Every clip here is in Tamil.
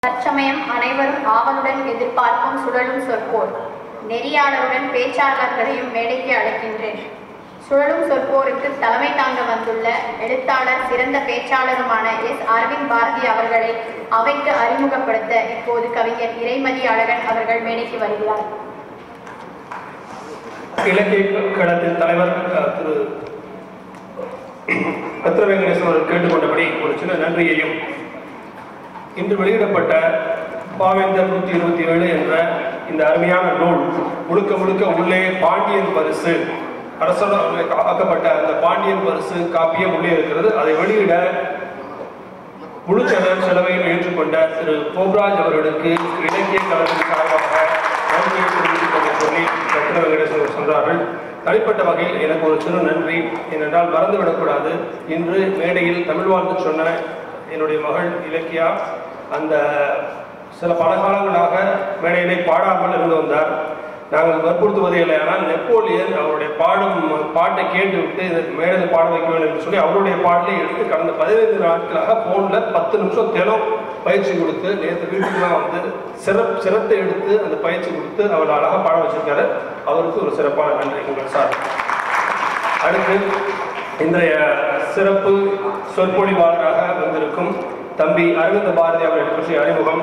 தற்சமயம் அனைவரும் ஆவலுடன் எதிர்பார்க்கும் சுழலும் சொற்போர் நெறியாளருடன் பேச்சாளர்களையும் மேடைக்கு அழைக்கின்றேன் சுழலும் சொற்போருக்கு தலைமை தாங்க வந்துள்ள எழுத்தாளர் சிறந்த பேச்சாளருமான எஸ் அரவிந்த் பாரதி அவர்களை அவைக்கு அறிமுகப்படுத்த இப்போது கவிஞர் இறைமதி அழகன் அவர்கள் மேடைக்கு வருகிறார் இலக்கிய கழகத்தின் தலைவர் அஹ், திரு பத்ர வெங்கடேசன் அவர்கள் கேட்டுக்கொண்டபடி ஒரு சின்ன நன்றியையும் இன்று வெளியிடப்பட்ட பாவேந்தர் நூற்றி இருபத்தி ஏழு என்ற இந்த அருமையான நூல் முழுக்க முழுக்க உள்ளே பாண்டியன் பரிசு அரசோட ஆக்கப்பட்ட அந்த பாண்டியன் பரிசு காப்பியம் உள்ளே இருக்கிறது அதை வெளியிட முழு செலவு செலவையும் ஏற்றுக்கொண்ட திரு கோப்ராஜ் அவர்களுக்கு இலக்கிய கழகத்தின் சார்பாக நன்றியை தெரிவித்துக் கொள்ள சொல்லி பத்ர வெங்கடேசன் அவர்கள் சொல்றார்கள் தனிப்பட்ட வகையில் எனக்கு ஒரு சிறு நன்றி ஏனென்றால் மறந்துவிடக்கூடாது இன்று மேடையில் தமிழ் வாழ்த்து சொன்ன என்னுடைய மகள் இலக்கியா அந்த சில பல காலங்களாக மேடையிலே பாடாமல் இருந்து வந்தார் நாங்கள் வற்புறுத்துவதே இல்லை ஆனால் நெப்போலியன் அவருடைய பாடும் பாட்டை கேட்டுவிட்டு இந்த மேடையில் பாட வைக்க வேண்டும் என்று சொல்லி அவருடைய பாடலை எடுத்து கடந்த பதினைந்து நாட்களாக ஃபோனில் பத்து நிமிஷம் தினம் பயிற்சி கொடுத்து நேற்று வீட்டுக்குலாம் வந்து சிறப் சிரத்தை எடுத்து அந்த பயிற்சி கொடுத்து அவர் அழகாக பாட வச்சிருக்காரு அவருக்கு ஒரு சிறப்பான நன்றி உங்கள் சார் அடுத்து இன்றைய சிறப்பு சொற்பொழிவாளராக வந்திருக்கும் தம்பி அரவிந்த பாரதி அவர்கள் பற்றிய அறிமுகம்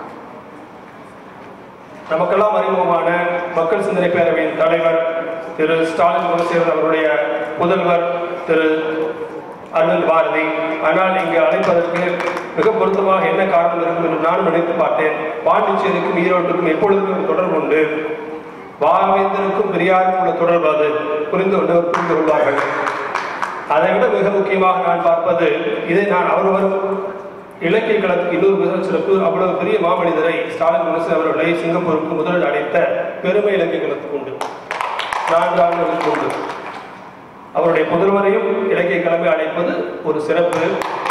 நமக்கெல்லாம் அறிமுகமான மக்கள் சிந்தனை பேரவையின் தலைவர் திரு ஸ்டாலின் குணசேகரன் அவருடைய புதல்வர் திரு அரவிந்த் பாரதி ஆனால் இங்கு அழைப்பதற்கு மிக பொருத்தமாக என்ன காரணம் இருக்கும் என்று நானும் நினைத்து பார்த்தேன் பாண்டிச்சேரிக்கும் ஈரோட்டுக்கும் எப்பொழுதுமே ஒரு தொடர்பு உண்டு பாவேந்தருக்கும் பெரியாருக்கும் உள்ள தொடர்பு அது புரிந்து கொண்டவர் புரிந்து கொள்வார்கள் அதை விட மிக முக்கியமாக நான் பார்ப்பது இதை நான் அவர் வரும் இலக்கிய களத்துக்கு இன்னொரு மிக சிறப்பு அவ்வளவு பெரிய மாமனிதரை ஸ்டாலின் குணசேகரன் அவர்களை சிங்கப்பூருக்கு முதலில் அழைத்த பெருமை இலக்கிய களத்துக்கு உண்டு நான்கு ஆண்டுகளுக்கு உண்டு அவருடைய புதல்வரையும் இலக்கிய கிழமை அழைப்பது ஒரு சிறப்பு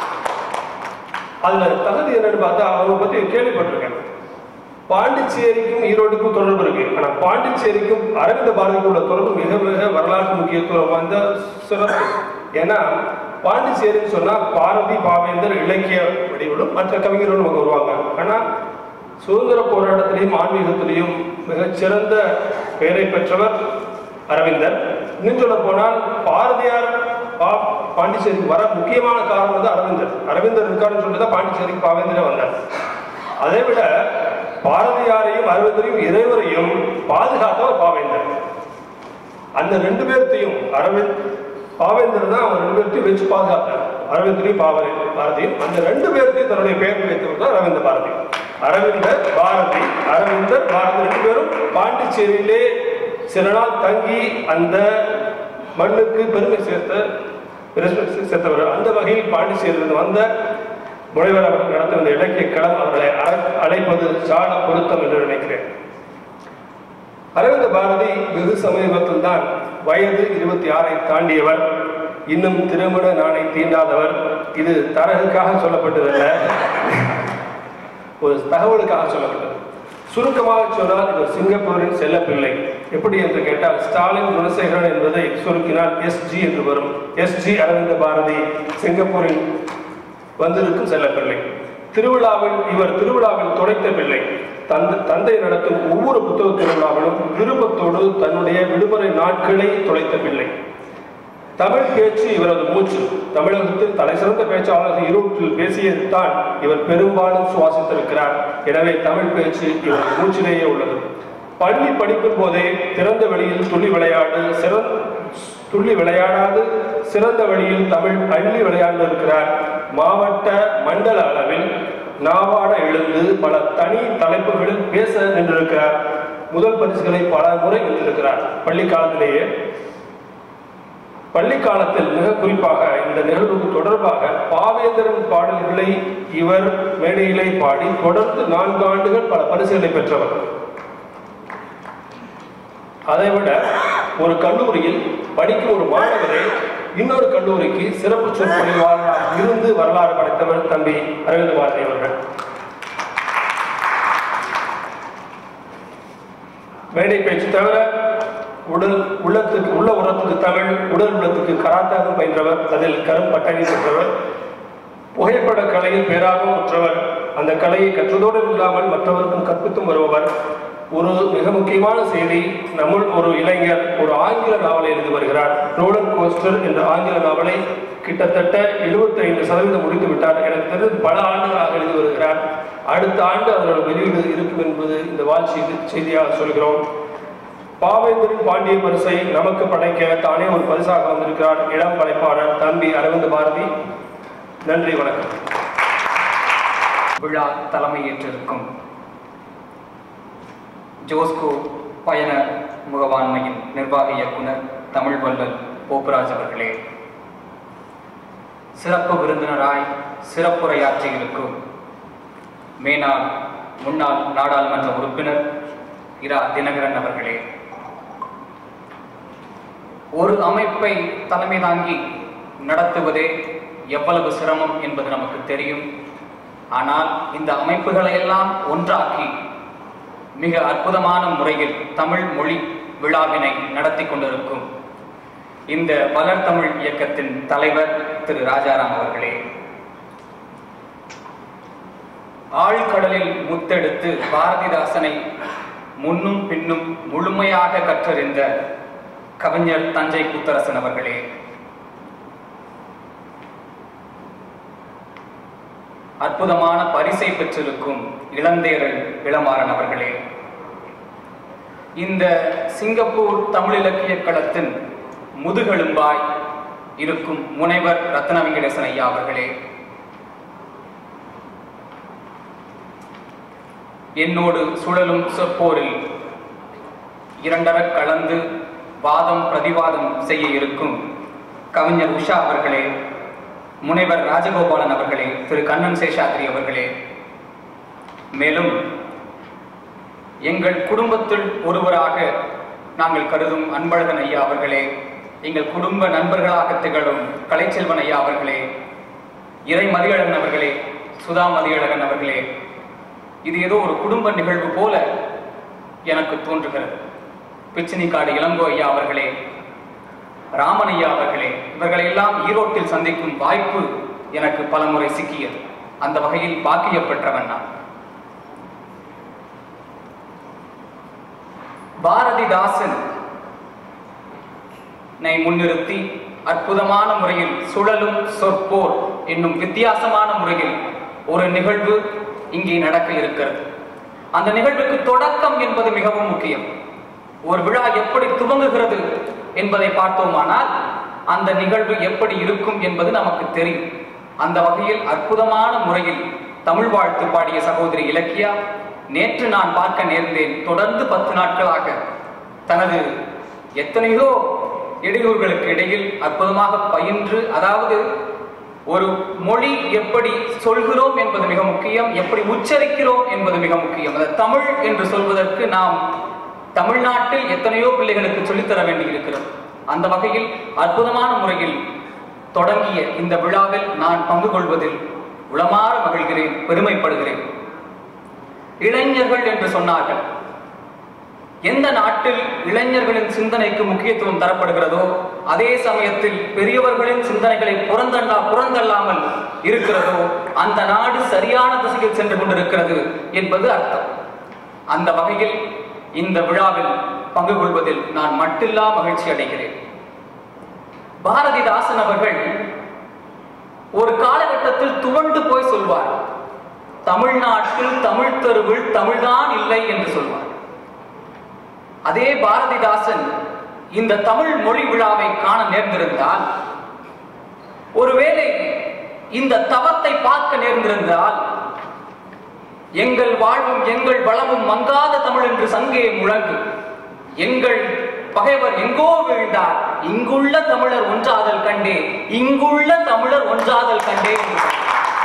அதுல தகுதி என்னன்னு பார்த்தா அவங்க பத்தி கேள்விப்பட்டிருக்கேன் பாண்டிச்சேரிக்கும் ஈரோட்டுக்கும் தொடர்பு இருக்கு ஆனா பாண்டிச்சேரிக்கும் அரவிந்த பாரதிக்கும் உள்ள தொடர்பு மிக மிக வரலாற்று முக்கியத்துவம் வாய்ந்த சிறப்பு ஏன்னா பாண்டிச்சேரின்னு சொன்னா பாரதி பாவேந்தர் இலக்கிய வடிவிலும் மற்ற கவிஞர்களும் நமக்கு வருவாங்க ஆனா சுதந்திர போராட்டத்திலையும் ஆன்மீகத்திலையும் மிகச்சிறந்த பெயரை பெற்றவர் அரவிந்தர் இன்னும் சொல்ல போனால் பாரதியார் பா- பாண்டிச்சேரிக்கு வர முக்கியமான காரணம் வந்து அரவிந்தர் அரவிந்தர் இருக்காருன்னு சொல்லிட்டு தான் பாண்டிச்சேரிக்கு பாவேந்தரே வந்தார் அதை விட பாரதியாரையும் அரவிந்தரையும் இறைவரையும் பாதுகாத்தவர் பாவேந்தர் அந்த ரெண்டு பேர்த்தையும் அரவிந்த் பாவேந்தர் தான் அவங்க ரெண்டு பேர்த்தையும் வச்சு பாதுகாத்தார் அரவிந்தரையும் பாவரை பாரதியும் அந்த ரெண்டு பேர்த்தையும் தன்னுடைய பெயர் வைத்தவர் தான் அரவிந்த பாரதி அரவிந்தர் பாரதி அரவிந்தர் பாரதி ரெண்டு பேரும் பாண்டிச்சேரியிலே சில நாள் தங்கி அந்த மண்ணுக்கு பெருமை சேர்த்த பெருமை சேர்த்தவர் அந்த வகையில் பாண்டிச்சேரியிலிருந்து வந்த முனைவர் அவர்கள் நடத்தும் இந்த இலக்கிய களம் அவர்களை அழை- அழைப்பது சால பொருத்தம் என்று நினைக்கிறேன் அரவிந்த பாரதி வெகு சமீபத்தில் தான் வயது இருபத்தி ஆறை தாண்டியவர் இன்னும் திருமண நாணை தீண்டாதவர் இது தரகுக்காக சொல்லப்பட்டதல்ல ஒரு தகவலுக்காக சொல்லப்பட்டது சுருக்கமாக சொன்னால் இவர் சிங்கப்பூரின் செல்லப்பிள்ளை எப்படி என்று கேட்டால் ஸ்டாலின் குணசேகரன் என்பதை சுருக்கினால் எஸ்ஜி என்று வரும் எஸ்ஜி அரவிந்த பாரதி சிங்கப்பூரின் வந்திருக்கும் செல்லப்பிள்ளை திருவிழாவில் இவர் திருவிழாவில் துடைத்த பிள்ளை தந்தை தந்தை நடத்தும் ஒவ்வொரு புத்தக திருவிழாவிலும் விருப்பத்தோடு தன்னுடைய விடுமுறை நாட்களை துளைத்த பிள்ளை தமிழ் பேச்சு இவரது மூச்சு தமிழகத்தில் தலைசிறந்த பேச்சாளர் ஈரோட்டில் பேசியதுதான் இவர் பெரும்பாலும் சுவாசித்திருக்கிறார் எனவே தமிழ் பேச்சு இவர் மூச்சிலேயே உள்ளது பள்ளி படிக்கும் போதே திறந்த வெளியில் துள்ளி விளையாடு சிறந்த துள்ளி விளையாடாது சிறந்த வழியில் தமிழ் அள்ளி விளையாண்டு இருக்கிறார் மாவட்ட மண்டல அளவில் நாவாட எழுந்து பல தனி தலைப்புகளில் பேச நின்றிருக்கிறார் முதல் பரிசுகளை பல முறை வென்றிருக்கிறார் பள்ளி காலத்திலேயே பள்ளி காலத்தில் மிக குறிப்பாக இந்த நிகழ்வுக்கு தொடர்பாக பாவேந்தரன் பாடல்களை இவர் மேடையிலே பாடி தொடர்ந்து நான்கு ஆண்டுகள் பல பரிசுகளை பெற்றவர் அதைவிட ஒரு கல்லூரியில் படிக்கும் ஒரு மாணவரை இன்னொரு கல்லூரிக்கு சிறப்பு சொற்பொழிவாளராக இருந்து வரலாறு படைத்தவர் தம்பி அரவிந்த் பாரதி அவர்கள் மேடை பேச்சு தவிர உடல் உள்ளத்துக்கு உள்ள உரத்துக்கு தமிழ் உடல் உள்ளத்துக்கு கராத்தாக பயின்றவர் அதில் கரும் பட்டணி பெற்றவர் புகைப்பட கலையில் பேராகவும் உற்றவர் அந்த கலையை கற்றதோடு இல்லாமல் மற்றவருக்கும் கற்பித்தும் வருபவர் ஒரு மிக முக்கியமான செய்தி நம்முள் ஒரு இளைஞர் ஒரு ஆங்கில நாவலை எழுதி வருகிறார் ரோலர் கோஸ்டர் என்ற ஆங்கில நாவலை கிட்டத்தட்ட 75% சதவீதம் முடித்து விட்டார் எனக்கு தெரிந்து பல ஆண்டுகளாக எழுதி வருகிறார் அடுத்த ஆண்டு அதனோட வெளியீடு இருக்கும் என்பது இந்த வாழ்ச்சி செய்தியாக சொல்கிறோம் பாவேந்தரின் பாண்டிய பரிசை நமக்கு படைக்க தானே ஒரு பரிசாக வந்திருக்கிறார் இளம் படைப்பாளர் தம்பி அரவிந்த் பாரதி நன்றி வணக்கம் விழா தலைமையேற்றிருக்கும் ஜோஸ்கோ பயண முகவாண்மையின் நிர்வாக இயக்குனர் தமிழ் வல்லல் போப்புராஜ் அவர்களே சிறப்பு விருந்தினராய் சிறப்புரையாற்றியிருக்கும் மேனாள் முன்னாள் நாடாளுமன்ற உறுப்பினர் இரா தினகரன் அவர்களே ஒரு அமைப்பை தலைமை தாங்கி நடத்துவதே எவ்வளவு சிரமம் என்பது நமக்கு தெரியும் ஆனால் இந்த அமைப்புகளை எல்லாம் ஒன்றாக்கி மிக அற்புதமான முறையில் தமிழ் மொழி விழாவினை நடத்தி கொண்டிருக்கும் இந்த வளர் தமிழ் இயக்கத்தின் தலைவர் திரு ராஜாராம் அவர்களே ஆழ்கடலில் முத்தெடுத்து பாரதிதாசனை முன்னும் பின்னும் முழுமையாக கற்றறிந்த கவிஞர் தஞ்சை கூத்தரசன் அவர்களே அற்புதமான பரிசை பெற்றிருக்கும் இளந்தேரல் இளமாறன் அவர்களே இந்த சிங்கப்பூர் தமிழ் இலக்கிய களத்தின் முதுகெலும்பாய் இருக்கும் முனைவர் ரத்ன வெங்கடேசன் ஐயா அவர்களே என்னோடு சுழலும் சொற்போரில் இரண்டரக் கலந்து வாதம் பிரதிவாதம் செய்ய இருக்கும் கவிஞர் உஷா அவர்களே முனைவர் ராஜகோபாலன் அவர்களே திரு கண்ணன் சேஷாத்ரி அவர்களே மேலும் எங்கள் குடும்பத்தில் ஒருவராக நாங்கள் கருதும் அன்பழகன் ஐயா அவர்களே எங்கள் குடும்ப நண்பர்களாக திகழும் கலைச்செல்வன் ஐயா அவர்களே இறை மதியழகன் அவர்களே சுதா மதியழகன் அவர்களே இது ஏதோ ஒரு குடும்ப நிகழ்வு போல எனக்கு தோன்றுகிறது பிச்சினிக்காடு இளங்கோ ஐயா அவர்களே ராமன் ஐயா அவர்களே இவர்களை எல்லாம் ஈரோட்டில் சந்திக்கும் வாய்ப்பு எனக்கு பலமுறை சிக்கியது அந்த வகையில் பாக்கிய பெற்றவன் நான் பாரதிதாசன்னை முன்னிறுத்தி அற்புதமான முறையில் சுழலும் சொற்போர் என்னும் வித்தியாசமான முறையில் ஒரு நிகழ்வு இங்கே நடக்க இருக்கிறது அந்த நிகழ்வுக்கு தொடக்கம் என்பது மிகவும் முக்கியம் ஒரு விழா எப்படி துவங்குகிறது என்பதை பார்த்தோமானால் அந்த நிகழ்வு எப்படி இருக்கும் என்பது நமக்கு தெரியும் அந்த வகையில் அற்புதமான முறையில் தமிழ் வாழ்த்து பாடிய சகோதரி இலக்கியா நேற்று நான் பார்க்க நேர்ந்தேன் தொடர்ந்து பத்து நாட்களாக தனது எத்தனையோ இடையூறுகளுக்கு இடையில் அற்புதமாக பயின்று அதாவது ஒரு மொழி எப்படி சொல்கிறோம் என்பது மிக முக்கியம் எப்படி உச்சரிக்கிறோம் என்பது மிக முக்கியம் அந்த தமிழ் என்று சொல்வதற்கு நாம் தமிழ்நாட்டில் எத்தனையோ பிள்ளைகளுக்கு சொல்லித்தர வேண்டியிருக்கிறது அந்த வகையில் அற்புதமான முறையில் தொடங்கிய இந்த விழாவில் நான் பங்கு கொள்வதில் உளமாற மகிழ்கிறேன் பெருமைப்படுகிறேன் இளைஞர்கள் என்று சொன்னார்கள் எந்த நாட்டில் இளைஞர்களின் சிந்தனைக்கு முக்கியத்துவம் தரப்படுகிறதோ அதே சமயத்தில் பெரியவர்களின் சிந்தனைகளை புறந்தள்ளா புறந்தள்ளாமல் இருக்கிறதோ அந்த நாடு சரியான திசையில் சென்று கொண்டிருக்கிறது என்பது அர்த்தம் அந்த வகையில் இந்த விழாவில் பங்கு கொள்வதில் நான் மட்டில்லா மகிழ்ச்சி அடைகிறேன் பாரதிதாசன் அவர்கள் ஒரு காலகட்டத்தில் துவண்டு போய் சொல்வார் தமிழ்நாட்டில் தமிழ் தெருவில் தமிழ்தான் இல்லை என்று சொல்வார் அதே பாரதிதாசன் இந்த தமிழ் மொழி விழாவை காண நேர்ந்திருந்தால் ஒருவேளை இந்த தவத்தை பார்க்க நேர்ந்திருந்தால் எங்கள் வாழ்வும் எங்கள் வளமும் மங்காத தமிழ் என்று சங்கே முழங்கு எங்கள் பகைவர் எங்கோ வீழ்ந்தார் இங்குள்ள தமிழர் ஒன்றாதல் கண்டே இங்குள்ள தமிழர் ஒன்றாதல் கண்டே என்று சொன்னார்.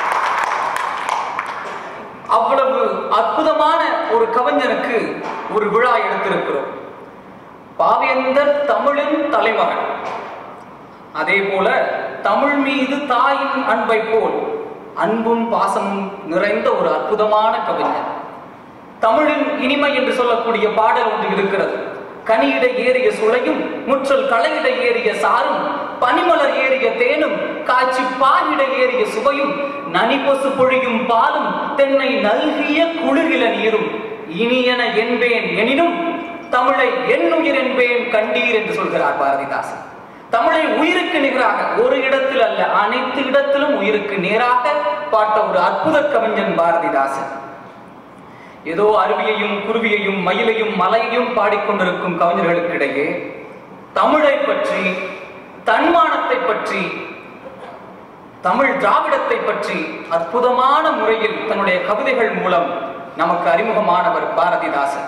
அவ்வளவு அற்புதமான ஒரு கவிஞனுக்கு ஒரு விழா எடுத்திருக்கிறோம் பாவேந்தர் தமிழின் தலைமகன் அதே போல தமிழ் மீது தாயின் அன்பை போல் அன்பும் பாசமும் நிறைந்த ஒரு அற்புதமான கவிஞர் தமிழின் இனிமை என்று சொல்லக்கூடிய பாடல் ஒன்று இருக்கிறது கனியிட ஏறிய சுளையும் முற்றல் களையிட ஏறிய சாரும் பனிமலர் ஏறிய தேனும் காய்ச்சி பாயிட ஏறிய சுவையும் நனிபசு பொழியும் பாலும் தென்னை நல்கிய குளிரில நீரும் இனியன என்பேன் எனினும் தமிழை என்னுயிர் என்பேன் கண்டீர் என்று சொல்கிறார் பாரதிதாசன் தமிழை உயிருக்கு நிகராக ஒரு இடத்தில் அல்ல அனைத்து இடத்திலும் உயிருக்கு நேராக பாட்ட ஒரு அற்புத கவிஞன் பாரதிதாசன் ஏதோ அருவியையும் குருவியையும் மயிலையும் மலையையும் பாடிக்கொண்டிருக்கும் கவிஞர்களுக்கிடையே தமிழை பற்றி தன்மானத்தை பற்றி தமிழ் திராவிடத்தை பற்றி அற்புதமான முறையில் தன்னுடைய கவிதைகள் மூலம் நமக்கு அறிமுகமானவர் பாரதிதாசன்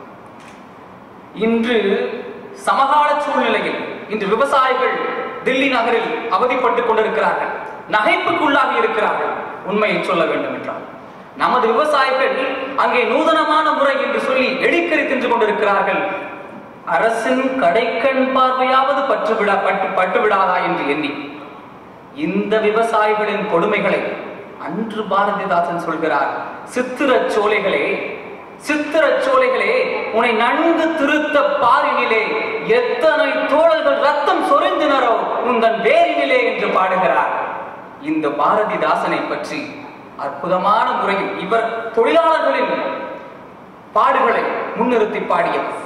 இன்று சமகால சூழ்நிலையில் இன்று விவசாயிகள் தில்லி நகரில் அவதிப்பட்டுக் கொண்டிருக்கிறார்கள் நகைப்புக்குள்ளாகி இருக்கிறார்கள் உண்மையை சொல்ல வேண்டும் என்றால் நமது விவசாயிகள் அங்கே நூதனமான முறை என்று சொல்லி எடிக்கறி தின்று கொண்டிருக்கிறார்கள் அரசின் கடைக்கண் பார்வையாவது பற்றுவிடா பட்டு பட்டுவிடாதா என்று எண்ணி இந்த விவசாயிகளின் கொடுமைகளை அன்று பாரதிதாசன் சொல்கிறார் சித்திரச் சோலைகளே சித்திரச் சோலைகளே உன்னை நன்கு திருத்த பாரினிலே எத்தனை தோழர்கள் ரத்தம் சொரிந்தனரோ உந்தன் வேரினிலே என்று பாடுகிறார் இந்த பாரதிதாசனை பற்றி அற்புதமான முறையில் இவர் தொழிலாளர்களின் பாடுகளை முன்னிறுத்தி பாடியவர்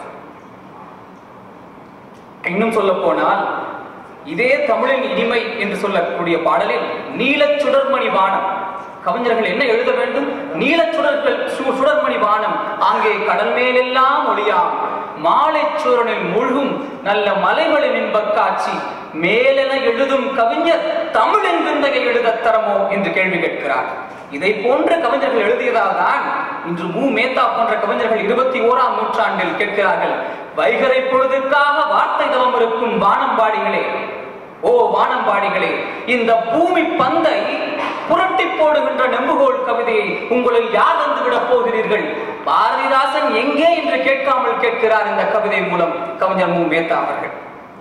இன்னும் சொல்ல போனால் இதே தமிழின் இனிமை என்று சொல்லக்கூடிய பாடலில் நீலச் சுடர்மணி வானம் கவிஞர்கள் என்ன எழுத வேண்டும் நீலச் சுடர்கள் சு- சுடர்மணி வானம் அங்கே கடல் மேலெல்லாம் ஒளியாம் மாலை சூரனில் மூழ்கும் நல்ல மலைகளின் இன்பக் காட்சி மேலென எழுதும் கவிஞர் தமிழின் விந்தையை எழுதத் தரமோ என்று கேள்வி கேட்கிறார் இதை போன்ற கவிஞர்கள் எழுதியதால் தான் இன்று மு மேத்தா போன்ற கவிஞர்கள் இருபத்தி ஓராம் நூற்றாண்டில் கேட்கிறார்கள் வைகரை பொழுதுக்காக வார்த்தை தவம் இருக்கும் வானம்பாடிகளே ஓ வானம்பாடிகளே இந்த பூமி பந்தை புரட்டி போடுகின்ற நெம்புகோல் கவிதையை உங்களில் யார் வந்து விடப் போகிறீர்கள் பாரதிதாசன் எங்கே என்று கேட்காமல் கேட்கிறார் இந்த கவிதை மூலம் கவிஞர் மு மேத்தா அவர்கள்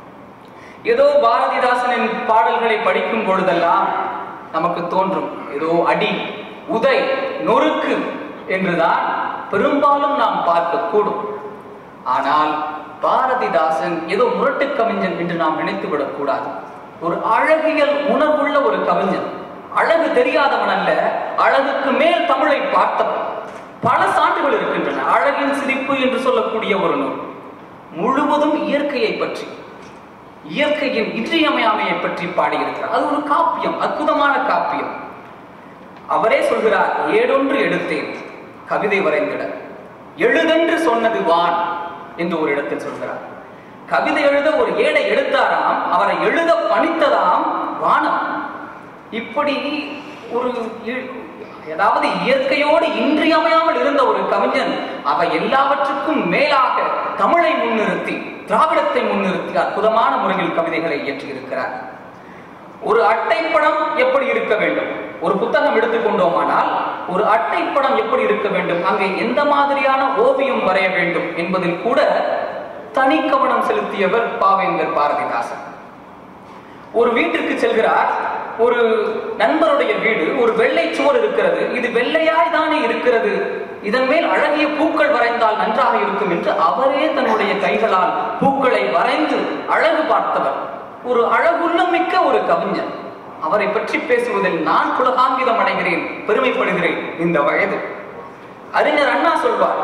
ஏதோ பாரதிதாசனின் பாடல்களை படிக்கும் பொழுதெல்லாம் நமக்கு தோன்றும் ஏதோ அடி உதை நொறுக்கு என்றுதான் பெரும்பாலும் நாம் பார்க்கக்கூடும் ஆனால் பாரதிதாசன் ஏதோ முரட்டு கவிஞன் என்று நாம் நினைத்து விடக்கூடாது ஒரு அழகியல் உணர்வுள்ள ஒரு கவிஞன் அழகு தெரியாதவன் அல்ல அழகுக்கு மேல் தமிழை பார்த்தவன் பல சான்றுகள் இருக்கின்றன அழகின் சிரிப்பு என்று சொல்லக்கூடிய ஒரு நூல் முழுவதும் இயற்கையை பற்றி இயற்கையின் இன்றியமையாமையை பற்றி பாடியிருக்கிறார் அது ஒரு காப்பியம் அற்புதமான காப்பியம் அவரே சொல்கிறார் ஏடொன்று எடுத்தேன் கவிதை வரைந்திட எழுதென்று சொன்னது வான் என்று ஒரு இடத்தில் சொல்கிறார் கவிதை எழுத ஒரு ஏடை எடுத்தாராம் அவரை எழுத பணித்ததாம் வானம் இப்படி ஒரு இ- அதாவது இயற்கையோடு இன்றியமையாமல் இருந்த ஒரு கவிஞன் அவை எல்லாவற்றுக்கும் மேலாக தமிழை முன்னிறுத்தி திராவிடத்தை முன்னிறுத்தி அற்புதமான முறையில் கவிதைகளை இயற்றியிருக்கிறார் ஒரு அட்டைப்படம் எப்படி இருக்க வேண்டும் ஒரு புத்தகம் எடுத்துக்கொண்டோமானால் ஒரு அட்டைப்படம் எப்படி இருக்க வேண்டும் அங்கே எந்த மாதிரியான ஓவியம் வரைய வேண்டும் என்பதில் கூட தனி கவனம் செலுத்தியவர் பாவேந்தர் பாரதிதாசன் ஒரு வீட்டிற்கு செல்கிறார் ஒரு நண்பருடைய வீடு ஒரு வெள்ளை சுவர் இருக்கிறது இது வெள்ளையாய் தானே இருக்கிறது இதன் மேல் அழகிய பூக்கள் வரைந்தால் நன்றாக இருக்கும் என்று அவரே தன்னுடைய கைகளால் பூக்களை வரைந்து அழகு பார்த்தவர் ஒரு அழகுள்ளம் மிக்க ஒரு கவிஞர் அவரை பற்றி பேசுவதில் நான் புலகாங்கிதம் அடைகிறேன் பெருமைப்படுகிறேன் இந்த வயது அறிஞர் அண்ணா சொல்வார்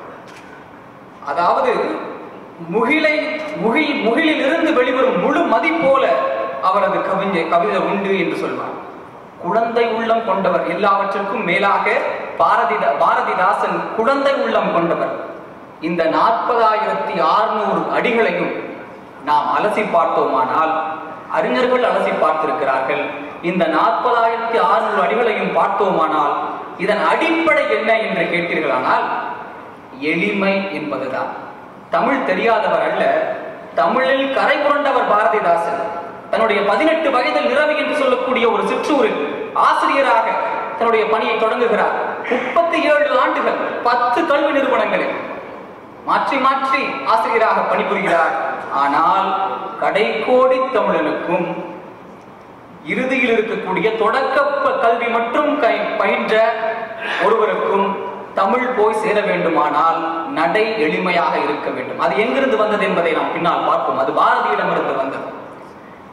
அதாவது முகிலை முகில் முகிலில் இருந்து வெளிவரும் முழு மதி போல அவரது கவிஞை கவிதை உண்டு என்று சொல்வார் குழந்தை உள்ளம் கொண்டவர் எல்லாவற்றிற்கும் மேலாக பாரதி பாரதிதாசன் குழந்தை உள்ளம் கொண்டவர் இந்த நாற்பதாயிரத்தி ஆறுநூறு அடிகளையும் நாம் அலசி பார்த்தோமானால் அறிஞர்கள் அலசி பார்த்திருக்கிறார்கள் இந்த நாற்பதாயிரத்தி ஆறுநூறு அடிகளையும் பார்த்தோமானால் இதன் அடிப்படை என்ன என்று கேட்டீர்களானால் எளிமை என்பதுதான் தமிழ் தெரியாதவர் அல்ல தமிழில் கரை புரண்டவர் பாரதிதாசன் தன்னுடைய பதினெட்டு வயதில் நிறவி என்று சொல்லக்கூடிய ஒரு சிற்றூரில் ஆசிரியராக தன்னுடைய பணியை தொடங்குகிறார் முப்பத்தி ஏழு ஆண்டுகள் பத்து கல்வி நிறுவனங்களில் மாற்றி மாற்றி ஆசிரியராக பணிபுரிகிறார் ஆனால் கடைக்கோடி தமிழனுக்கும் இறுதியில் இருக்கக்கூடிய தொடக்க ப- கல்வி மட்டும் கை பயின்ற ஒருவருக்கும் தமிழ் போய் சேர வேண்டுமானால் நடை எளிமையாக இருக்க வேண்டும் அது எங்கிருந்து வந்தது என்பதை நாம் பின்னால் பார்ப்போம் அது பாரதியிடமிருந்து வந்தது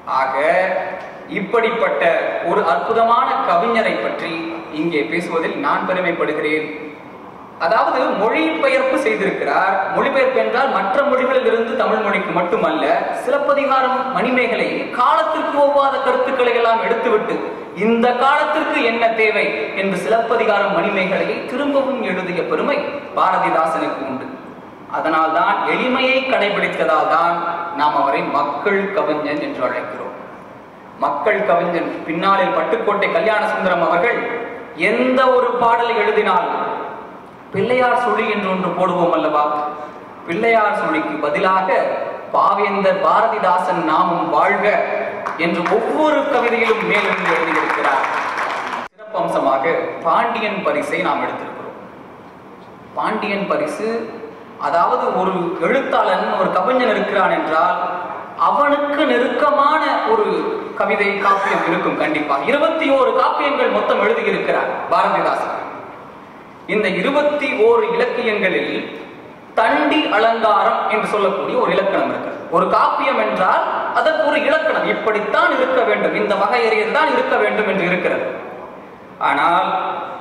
ஆக இப்படிப்பட்ட ஒரு அற்புதமான கவிஞரை பற்றி இங்கே பேசுவதில் நான் பெருமைப்படுகிறேன் அதாவது மொழிபெயர்ப்பு செய்திருக்கிறார் மொழிபெயர்ப்பு என்றால் மற்ற மொழிகளில் இருந்து தமிழ் மொழிக்கு மட்டுமல்ல சிலப்பதிகாரம் மணிமேகலை காலத்திற்கு ஒவ்வாத கருத்துக்களை எல்லாம் எடுத்துவிட்டு இந்த காலத்திற்கு என்ன தேவை என்று சிலப்பதிகாரம் மணிமேகலையை திரும்பவும் எழுதிய பெருமை பாரதிதாசனுக்கு உண்டு அதனால்தான் எளிமையை கடைபிடித்ததால் தான் நாம் அவரை மக்கள் கவிஞன் என்று அழைக்கிறோம் மக்கள் கவிஞன் பின்னாளில் பட்டுக்கோட்டை கல்யாண சுந்தரம் அவர்கள் எந்த ஒரு பாடலை எழுதினாலும் பிள்ளையார் சுழி என்று ஒன்று போடுவோம் அல்லவா பிள்ளையார் சுழிக்கு பதிலாக பாவேந்தர் பாரதிதாசன் நாமும் வாழ்க என்று ஒவ்வொரு கவிதையிலும் மேலிருந்து எழுதியிருக்கிறார் சிறப்பம்சமாக பாண்டியன் பரிசை நாம் எடுத்திருக்கிறோம் பாண்டியன் பரிசு அதாவது ஒரு எழுத்தாளன் ஒரு கவிஞன் இருக்கிறான் என்றால் அவனுக்கு நெருக்கமான ஒரு கவிதை காப்பியம் இருக்கும் கண்டிப்பாக இருபத்தி ஓரு காப்பியங்கள் மொத்தம் எழுதியிருக்கிறார் பாரதிதாசன் இந்த இருபத்தி ஓரு இலக்கியங்களில் தண்டி அலங்காரம் என்று சொல்லக்கூடிய ஒரு இலக்கணம் இருக்கு ஒரு காப்பியம் என்றால் அதற்கு ஒரு இலக்கணம் இப்படித்தான் இருக்க வேண்டும் இந்த வகையறையில் தான் இருக்க வேண்டும் என்று இருக்கிறது ஆனால்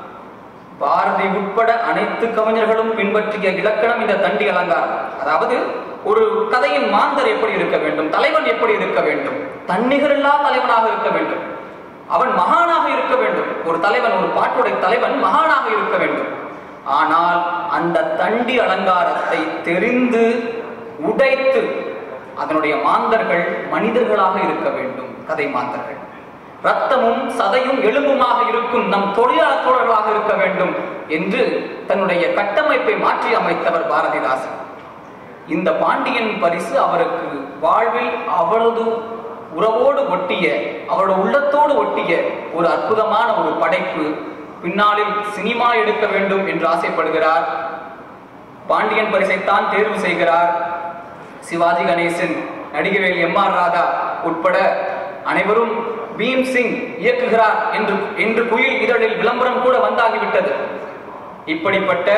பாரதி உட்பட அனைத்து கவிஞர்களும் பின்பற்றிய இலக்கணம் இந்த தண்டி அலங்காரம் அதாவது ஒரு கதையின் மாந்தர் எப்படி இருக்க வேண்டும் தலைவன் எப்படி இருக்க வேண்டும் தன்னிகரில்லா தலைவனாக இருக்க வேண்டும் அவன் மகானாக இருக்க வேண்டும் ஒரு தலைவன் ஒரு பாட்டுடைய தலைவன் மகானாக இருக்க வேண்டும் ஆனால் அந்த தண்டி அலங்காரத்தை தெரிந்து உடைத்து அதனுடைய மாந்தர்கள் மனிதர்களாக இருக்க வேண்டும் கதை மாந்தர்கள் ரத்தமும் சதையும் எலும்புமாக இருக்கும் நம் தொழிலாளர் தோழர்களாக இருக்க வேண்டும் என்று தன்னுடைய கட்டமைப்பை மாற்றி அமைத்தவர் பாரதிதாசன் இந்த பாண்டியன் பரிசு அவருக்கு வாழ்வில் அவரது உறவோடு ஒட்டிய அவரோட உள்ளத்தோடு ஒட்டிய ஒரு அற்புதமான ஒரு படைப்பு பின்னாளில் சினிமா எடுக்க வேண்டும் என்று ஆசைப்படுகிறார் பாண்டியன் பரிசைத்தான் தேர்வு செய்கிறார் சிவாஜி கணேசன் நடிகவேல் எம் ஆர் ராதா உட்பட அனைவரும் பீம் சிங் இயக்குகிறார் என்று என்று குயில் இதழில் விளம்பரம் கூட வந்தாகிவிட்டது இப்படிப்பட்ட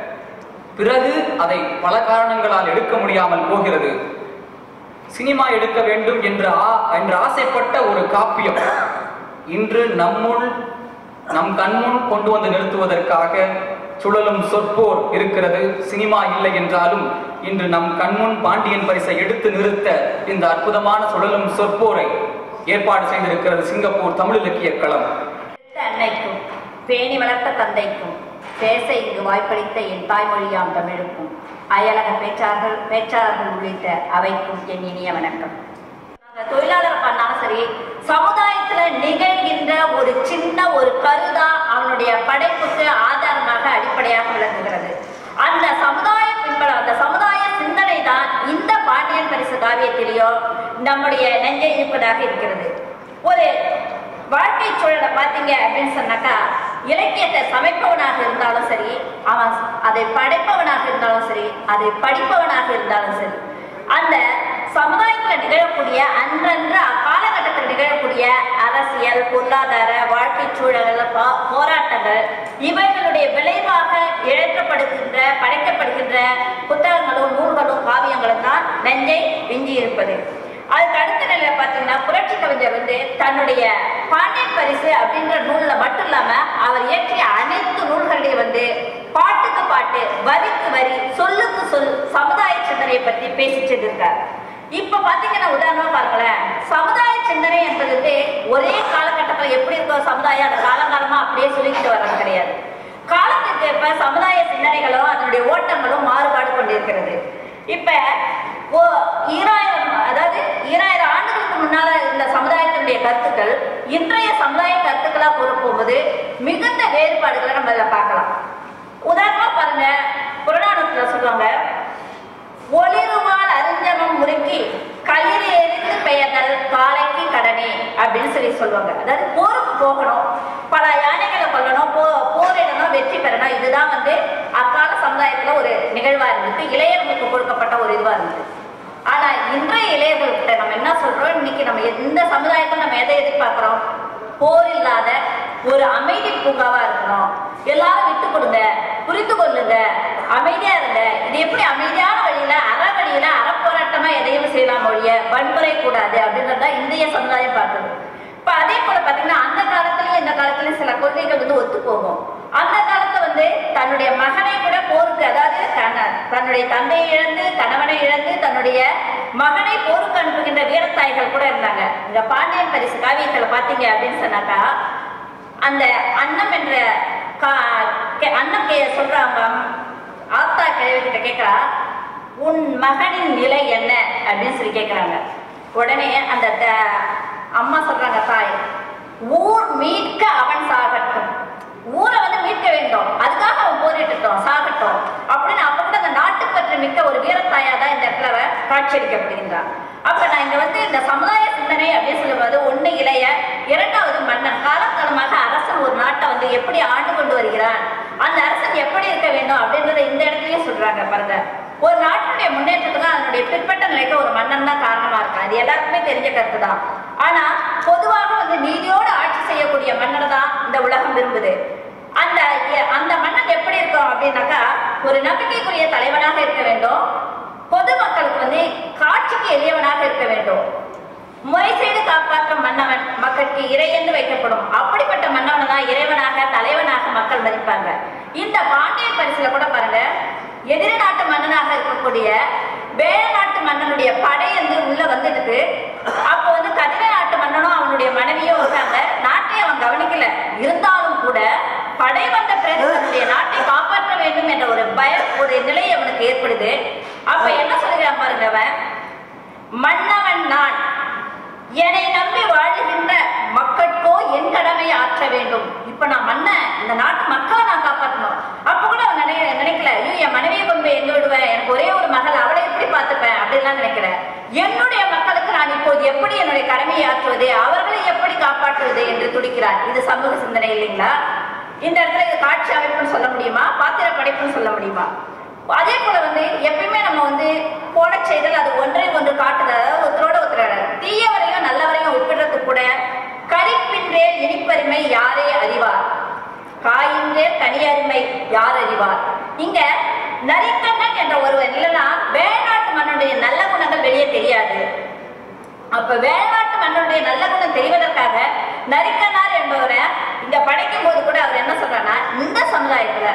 பிறகு அதை பல காரணங்களால் எடுக்க முடியாமல் போகிறது சினிமா எடுக்க வேண்டும் என்று ஆ- என்று ஆசைப்பட்ட ஒரு காப்பியம் இன்று நம்முள் நம் கண்முன் கொண்டு வந்து நிறுத்துவதற்காக சுழலும் சொற்போர் இருக்கிறது சினிமா இல்லை என்றாலும் இன்று நம் கண்முன் பாண்டியன் பரிசை எடுத்து நிறுத்த இந்த அற்புதமான சுழலும் சொற்போரை ஏற்பாடு செய்திருக்கிறது சிங்கப்பூர் தமிழ் இலக்கிய களம் பெற்ற அன்னைக்கும் பேணி வளர்த்த தந்தைக்கும் பேச இங்கு வாய்ப்பளித்த என் தாய்மொழியாம் தமிழுக்கும் அயலக பேச்சாளர்கள் பேச்சாளர்கள் உள்ளிட்ட அவைக்கும் என் இனிய வணக்கம் நாங்க தொழிலாளர் பண்ணாலும் சரி சமுதாயத்துல நிகழ்கின்ற ஒரு சின்ன ஒரு கருதா அவனுடைய படைப்புக்கு ஆதாரமாக அடிப்படையாக விளங்குகிறது அந்த சமுதாய பின்பலம் அந்த சமுதாய சிந்தனை தான் இந்த பாண்டியன் பரிசு காவியத்திலேயோ நம்முடைய நெஞ்சை இருப்பதாக இருக்கிறது ஒரு வாழ்க்கை சூழலை பார்த்தீங்க அப்படின்னு சொன்னாக்கா இலக்கியத்தை சமைப்பவனாக இருந்தாலும் சரி அவன் அதை படைப்பவனாக இருந்தாலும் சரி அதை படிப்பவனாக இருந்தாலும் சரி அந்த சமுதாயத்துல நிகழக்கூடிய அன்றன்று அக்காலகட்டத்தில் நிகழக்கூடிய அரசியல் பொருளாதார வாழ்க்கை சூழல்கள் போ- போராட்டங்கள் இவைகளுடைய விளைவாக இழக்கப்படுகின்ற படைக்கப்படுகின்ற புத்தகங்களும் நூல்களும் காவியங்களும் தான் நெஞ்சை விஞ்சி இருப்பது அதுக்கு அடுத்த நிலையில பாத்தீங்கன்னா புரட்சி கவிஞர் வந்து தன்னுடைய பாண்டியன் பரிசு அப்படின்ற நூல்ல மட்டும் இல்லாம அவர் இயற்றிய அனைத்து நூல்களையும் வந்து பாட்டுக்கு பாட்டு வரிக்கு வரி சொல்லுக்கு சொல் சமுதாய சிந்தனையை பத்தி பேசி செஞ்சிருக்கார் இப்ப பாத்தீங்கன்னா உதாரணமா பாருங்களேன் சமுதாய சிந்தனை என்பது வந்து ஒரே காலகட்டத்துல எப்படி இருக்கோ சமுதாயம் அந்த காலங்காலமா அப்படியே சொல்லிக்கிட்டு வர்றது கிடையாது காலத்துக்கு ஏற்ப சமுதாய சிந்தனைகளும் அதனுடைய ஓட்டங்களும் மாறுபாடு கொண்டிருக்கிறது இப்ப ஓ ஈராயிரம் அதாவது ஈராயிரம் ஆண்டுகளுக்கு முன்னால இருந்த சமுதாயத்தினுடைய கருத்துக்கள் இன்றைய சமுதாய கருத்துக்களா கூற போகும்போது மிகுந்த வேறுபாடுகளை நம்ம இதில் பார்க்கலாம் உதாரணமா பாருங்க புறநானூற்றுல சொல்லுவாங்க ஒளிருவாள் அறிஞ்சமம் முறுக்கி களிர் எரிந்து பெயர்கள் காலைக்கு கடனே அப்படின்னு சொல்லி சொல்லுவாங்க அதாவது போருக்கு போகணும் பல யானைகளை கொல்லணும் போ போரிடணும் வெற்றி பெறணும் இதுதான் வந்து அக்கால சமுதாயத்துல ஒரு நிகழ்வா இருந்தது இளையர்களுக்கு கொடுக்கப்பட்ட ஒரு இதுவா இருந்தது ஆனா இன்றைய இளையர்கள்கிட்ட நம்ம என்ன சொல்றோம் இன்னைக்கு நம்ம எந்த சமுதாயத்துல நம்ம எதை எதிர்பார்க்கிறோம் போர் இல்லாத ஒரு அமைதி பூங்காவா இருக்கணும் எல்லாரும் விட்டு கொடுங்க புரிந்து கொள்ளுங்க அமைதியா இருங்க இது எப்படி அமைதியான வழியில அற வழியில அறப்போராட்டமா எதையும் செய்யலாம் ஒழிய வன்முறை கூடாது அப்படின்றத இந்திய சமுதாயம் பார்க்குது இப்ப அதே போல பாத்தீங்கன்னா அந்த காலத்திலயும் இந்த காலத்திலயும் சில கொள்கைகள் வந்து ஒத்து போகும் அந்த காலத்துல வந்து தன்னுடைய மகனை கூட போருக்கு அதாவது தன்ன- தன்னுடைய தந்தையை இழந்து கணவனை இழந்து தன்னுடைய மகனை போருக்கு அனுப்புகின்ற வீரத்தாய்கள் கூட இருந்தாங்க இந்த பாண்டியன் பரிசு காவியத்துல பாத்தீங்க அப்படின்னு சொன்னாக்கா அந்த அன்னம் என்ற கா- கே- அன்னம் கே சொல்றாங்க ஆத்தா கிழவி கிட்ட கேட்கிறா உன் மகனின் நிலை என்ன அப்படின்னு சொல்லி கேட்கிறாங்க உடனே அந்த த- அம்மா சொல்றாங்க தாய் ஊர் மீட்க அவன் சாகட்டும் ஊரை வந்து மீட்க வேண்டும் அதுக்காக அவன் போரிட்டுட்டோம் சாகட்டும் அப்படின்னு அப்ப கூட அந்த நாட்டுப்பற்று மிக்க ஒரு வீரத்தாயா தான் இந்த இடத்துல அவ காட்சியளிக்கப்படுகின்றார் அப்ப நான் இங்க வந்து இந்த சமுதாய சிந்தனை அப்படின்னு சொல்லும்போது ஒண்ணு இளைய இரண்டாவது மன்னன் காலகாலமாக அரசன் ஒரு நாட்டை வந்து எப்படி ஆண்டு கொண்டு வருகிறான் அந்த அரசன் எப்படி இருக்க வேண்டும் அப்படின்றத இந்த இடத்துலயே சொல்றாங்க பாருங்க ஒரு நாட்டினுடைய முன்னேற்றத்துக்கு அதனுடைய பிற்பட்ட நிலைக்கு ஒரு மன்னன் தான் காரணமா இருக்கான் அது எல்லாருக்குமே தெரிஞ்ச கருத்து தான் ஆனா பொதுவாக வந்து நீதியோடு ஆட்சி செய்யக்கூடிய மன்னனை தான் இந்த உலகம் விரும்புது அந்த அந்த மன்னன் எப்படி இருக்கும் அப்படின்னாக்கா ஒரு நம்பிக்கைக்குரிய தலைவனாக இருக்க வேண்டும் பொதுமக்களுக்கு வந்து காட்சிக்கு எளியவனாக இருக்க வேண்டும் முறை செய்து காப்பாற்றும் மன்னவன் மக்களுக்கு இறை என்று வைக்கப்படும் அப்படிப்பட்ட மன்னவனை தான் இறைவனாக தலைவனாக மக்கள் மதிப்பாங்க இந்த பாண்டியன் பரிசுல கூட பாருங்க எதிரி நாட்டு மன்னனாக இருக்கக்கூடிய வேற நாட்டு மன்னனுடைய படை வந்து உள்ள வந்துடுது அப்போ வந்து கதிரை நாட்டு மன்னனும் அவனுடைய மனைவியும் இருக்காங்க நாட்டை அவன் கவனிக்கல இருந்தாலும் கூட படை வந்த பிறகு தன்னுடைய நாட்டை காப்பாற்ற வேண்டும் என்ற ஒரு பயம் ஒரு நிலை அவனுக்கு ஏற்படுது அப்ப என்ன சொல்லுகிறான் பாருங்க அவன் மன்னவன் நான் என்னை நம்பி வாழுகின்ற மக்களுக்கோ என் கடமை ஆற்ற வேண்டும் இப்ப நான் மன்னன் இந்த நாட்டு மக்களை நான் காப்பாற்றணும் அப்ப கூட அவன் நினை நினைக்கல ஐயோ என் மனைவியை கொண்டு போய் எங்க விடுவேன் எனக்கு ஒரே ஒரு மகள் அவளை எப்படி பார்த்துப்பேன் அப்படின்லாம் நினைக்கிறேன் என்னுடைய மக்களுக்கு நான் இப்போது எப்படி என்னுடைய கடமையை ஆற்றுவது அவர்களை எப்படி காப்பாற்றுவது என்று துடிக்கிறார் இது சமூக சிந்தனை இல்லைங்களா இந்த இடத்துல இது காட்சி அமைப்புன்னு சொல்ல முடியுமா பாத்திர படைப்புன்னு சொல்ல முடியுமா அதே போல வந்து எப்பயுமே நம்ம வந்து போன செய்தல் அது ஒன்றை ஒன்று காட்டுது அதாவது ஒருத்தரோட ஒருத்தரோட தீயவரையும் நல்லவரையும் ஒப்பிடுறது கூட கரிப்பின்றே இனிப்பருமை யாரே அறிவார் காயின்றே கனியருமை யார் அறிவார் இங்க நரிக்கண்ணன் என்ற ஒருவன் இல்லைன்னா வேணாட்டு மன்னனுடைய நல்ல குணங்கள் வெளியே தெரியாது அப்ப வேணாட்டு மன்னனுடைய நல்ல குணம் தெரிவதற்காக நரிக்கனார் என்பவரை இங்க படைக்கும் போது கூட அவர் என்ன சொல்றாருன்னா இந்த சமுதாயத்துல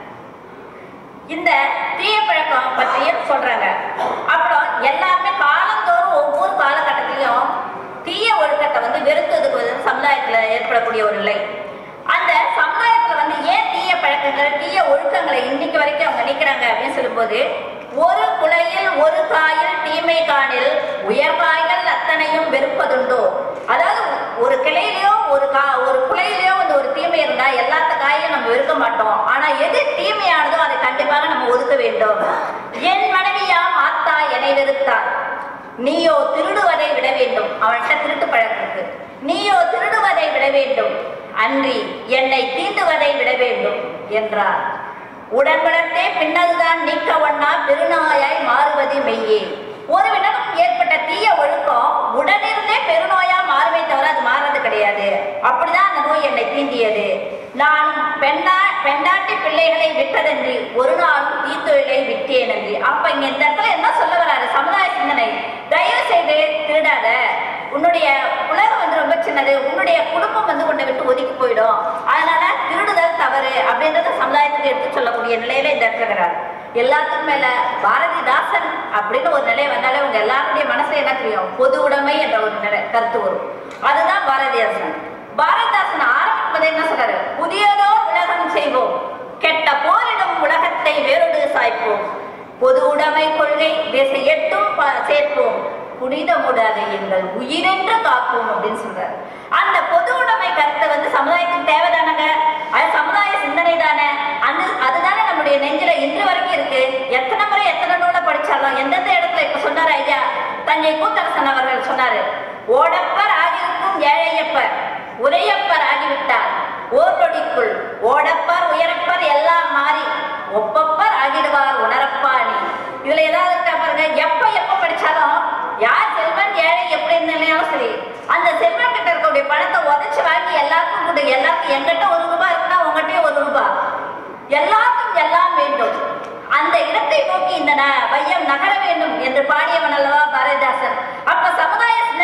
இந்த தீய பழக்கம் பற்றியும் சொல்றாங்க அப்புறம் எல்லாருமே காலந்தோறும் ஒவ்வொரு காலகட்டத்திலையும் தீய ஒழுக்கத்தை வந்து வெறுத்ததுக்கு வந்து சமுதாயத்துல ஏற்படக்கூடிய ஒரு நிலை அந்த சமுதாயத்துல வந்து ஏன் தீய பழக்கங்கள் தீய ஒழுக்கங்களை இன்னைக்கு வரைக்கும் அவங்க நிக்கிறாங்க அப்படின்னு சொல்லும்போது ஒரு குலையில் ஒரு காயில் தீமை காணில் உயர் காய்கள் அத்தனையும் வெறுப்பதுண்டோ அதாவது ஒரு கிளையிலயோ ஒரு கா ஒரு குலையிலயோ வந்து ஒரு தீமை இருந்தா எல்லாத்த காயும் நம்ம வெறுக்க மாட்டோம் ஆனா எது தீமையானதோ அதை கண்டிப்பாக நம்ம ஒதுக்க வேண்டும் என் மனைவியாம் ஆத்தா என்னை வெறுத்தார் நீயோ திருடுவதை விட வேண்டும் அவன்கிட்ட திருட்டு பழக்கம் இருக்கு நீயோ திருடுவதை விட வேண்டும் அன்றி என்னை தீண்டுவதை விட வேண்டும் என்றார் உடன்படத்தே பின்னதுதான் நீக்க ஒண்ணா பெருநாயாய் மாறுவது மெய்யே ஒரு வினரும் ஏற்பட்ட தீய ஒழுக்கம் உடனிருந்தே பெருநோயா மாறுமே தவிர அது மாறது கிடையாது அப்படிதான் அந்த நோய் என்னை தீண்டியது நான் பெண்ணா பெண்டாட்டி பிள்ளைகளை விட்டதன்றி ஒரு நாளும் தீத்தொழிலை விட்டேன் என்று அப்ப இங்க இந்த இடத்துல என்ன சொல்ல வராரு சமுதாய சிந்தனை தயவு செய்து திருடாத உன்னுடைய உலகம் வந்து ரொம்ப சின்னது உன்னுடைய குடும்பம் வந்து உன்னை விட்டு ஒதுக்கி போயிடும் அதனால திருடுதல் தவறு அப்படின்றத சமுதாயத்துக்கு எடுத்து சொல்லக்கூடிய நிலையில இந்த இடத்துல இருக்கிறார் எல்லாத்துக்கும் மேல பாரதிதாசன் அப்படின்னு ஒரு நிலை வந்தாலே உங்க எல்லாருடைய மனசுல என்ன தெரியும் பொது உடைமை என்ற ஒரு நிலை கருத்து வரும் அதுதான் பாரதிதாசன் பாரதிதாசன் ஆரம்பிப்பதை என்ன சொல்றாரு புதியதோ உலகம் செய்வோம் கெட்ட போரிடும் உலகத்தை வேறொடு சாய்ப்போம் பொது உடைமை கொள்கை திசை எட்டும் ப- சேர்ப்போம் புனிதமுடாத எங்கள் உயிரென்று காப்போம் அப்படின்னு சொல்றாரு அந்த பொது உடைமை கருத்தை வந்து சமுதாயத்துக்கு தேவைதானங்க அது சமுதாய சிந்தனை தானே அந்த அதுதானே நம்முடைய நெஞ்சில இன்று வரைக்கும் இருக்கு எத்தனை முறை எத்தனை நூலை படிச்சாலும் எந்தெந்த இடத்துல இப்ப சொன்னாரு ஐயா தஞ்சை கூத்தரசன் அவர்கள் சொன்னாரு ஓடப்பர் ஆகியிருக்கும் ஏழையப்பர் உரையப்பர் ஆகிவிட்டார் ஓர் நொடிக்குள் ஓடப்பர் உயரப்பர் எல்லாம் மாறி ஒப்பப்பர் ஆகிடுவார் உணரப்பாணி இதுல ஏதாவது இருக்கா பாருங்க எப்ப எப்ப படிச்சாலும் யார் செல்வன் ஏழை எப்படி இருந்தாலும் சரி அந்த செல்வன் கிட்ட இருக்கக்கூடிய பணத்தை உதச்சு வாங்கி எல்லாருக்கும் கொடு எல்லாருக்கும் எங்கிட்ட ஒரு ரூபாய் இருக்குன்னா உங்ககிட்டயும் ஒரு ரூபாய் எல்லாருக்கும் எல்லாம் வேண்டும் அந்த இடத்தை நோக்கி இந்த ந- வையம் நகர வேண்டும் என்று பாடியவன் அல்லவா பாரதிதாசன் அப்ப சமுதாய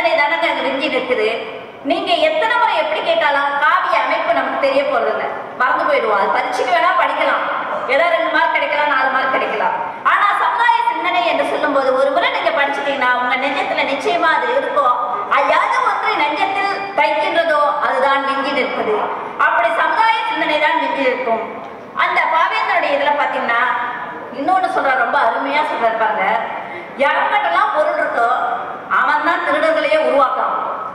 சிந்தனை தானங்க அங்க விஞ்சி நிற்குது நீங்க எத்தனை முறை எப்படி கேட்டாலும் காவிய அமைப்பு நமக்கு தெரிய போறது இல்ல மறந்து போயிடுவோம் அது பரீட்சைக்கு வேணா படிக்கலாம் ஏதோ ரெண்டு மார்க் கிடைக்கலாம் நாலு மார்க் கிடைக்கலாம் ஆனா சமுதாய சிந்தனை என்று சொல்லும்போது ஒரு முறை நீங்க படிச்சிட்டீங்கன்னா உங்க நெஞ்சத்துல நிச்சயமா அது இருக்கும் அது ஒன்றை நெஞ்சத்தில் தைக்கின்றதோ அதுதான் மிஞ்சி நிற்பது அப்படி சமுதாய சிந்தனை தான் மிஞ்சி நிற்கும் அந்த பாவேந்தனுடைய இதுல பாத்தீங்கன்னா இன்னொன்னு சொல்ற ரொம்ப அருமையா சொல்றாரு பாருங்க எவங்கிட்டலாம் பொருள் இருக்கோ அவன் தான் திருடர்களையே உருவாக்குறான்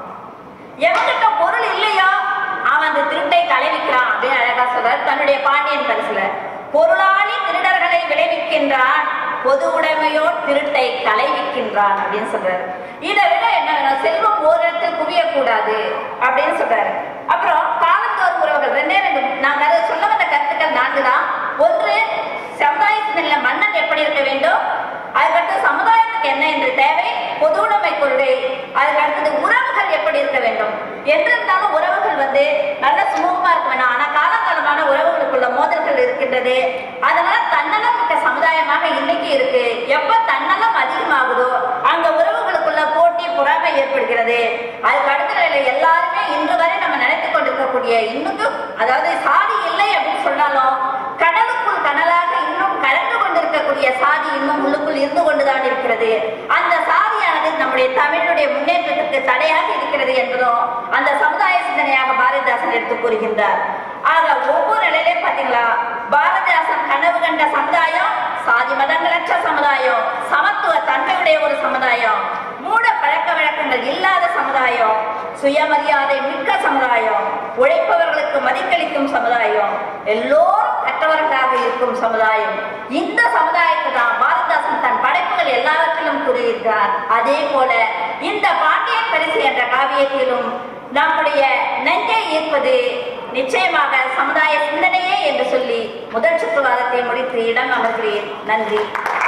எவங்கிட்ட பொருள் இல்லையோ அவன் அந்த திருட்டை களைவிக்கிறான் அப்படின்னு அழகா சொல்றாரு தன்னுடைய பாண்டியன் பரிசுல பொருளாளி திருடர்களை விளைவிக்கின்றான் பொது உடைமையோ திருட்டை களைவிக்கின்றான் அப்படின்னு சொல்றாரு இதை விட என்ன வேணும் செல்வம் ஓரிடத்தில் குவியக்கூடாது அப்படின்னு சொல்றாரு அப்புறம் காலந்தோறும் உறவுகள் ரெண்டே ரெண்டு நாங்க அதை சொல்ல வந்த கருத்துக்கள் நான்கு தான் ஒன்று சமுதாயத்தின் மன்னன் எப்படி இருக்க வேண்டும் அதுக்கடுத்து சமுதாயத்துக்கு என்ன என்று தேவை பொது உடைமை கொள்கை அதுக்கு அடுத்தது உறவுகள் எப்படி இருக்க வேண்டும் என்று இருந்தாலும் உறவுகள் வந்து நல்ல சுமூகமா இருக்க வேணும் ஆனா காலகாலமான உறவுகளுக்குள்ள மோதல்கள் இருக்கின்றது அதனால தன்னலம் மிக்க சமுதாயமாக இன்னைக்கு இருக்கு எப்ப தன்னலம் அதிகமாகுதோ அங்க உறவுகளுக்குள்ள போட்டி பொறாமை ஏற்படுகிறது அதுக்கு அடுத்த நிலையில எல்லாருமே இன்று வரை நம்ம நினைத்துக் கொண்டிருக்கக்கூடிய இன்னும் அதாவது சாதி இல்லை அப்படின்னு சொன்னாலும் கடலுக்குள் கனலாக இன்னும் கலந்து கொண்டிருக்கக்கூடிய சாதி இன்னும் உள்ளுக்குள் இருந்து கொண்டுதான் இருக்கிறது அந்த சாதியானது நம்முடைய தமிழுடைய முன்னேற்றத்திற்கு தடையாக இருக்கிறது என்பதும் அந்த சமுதாய சிந்தனையாக பாரதிதாசன் எடுத்து கூறுகின்றார் ஆக ஒவ்வொரு நிலையிலையும் பாத்தீங்களா பாரதிதாசன் கனவு கண்ட சமுதாயம் சாதி மதங்களற்ற சமுதாயம் சமத்துவ தன்மையுடைய ஒரு சமுதாயம் மூட பழக்க வழக்கங்கள் இல்லாத சமுதாயம் சுயமரியாதை மிக்க சமுதாயம் உழைப்பவர்களுக்கு மதிக்களிக்கும் சமுதாயம் எல்லோரும் கற்றவர்களாக இருக்கும் சமுதாயம் இந்த சமுதாயத்தை தான் பாரதிதாசன் தன் படைப்புகள் எல்லாவற்றிலும் கூறியிருக்கிறார் அதே போல இந்த பாண்டியன் பரிசு என்ற காவியத்திலும் நம்முடைய நெஞ்சை ஈர்ப்பது நிச்சயமாக சமுதாய சிந்தனையே என்று சொல்லி முதல் சுற்றுவாதத்தை முடித்து இடம் அமர்கிறேன் நன்றி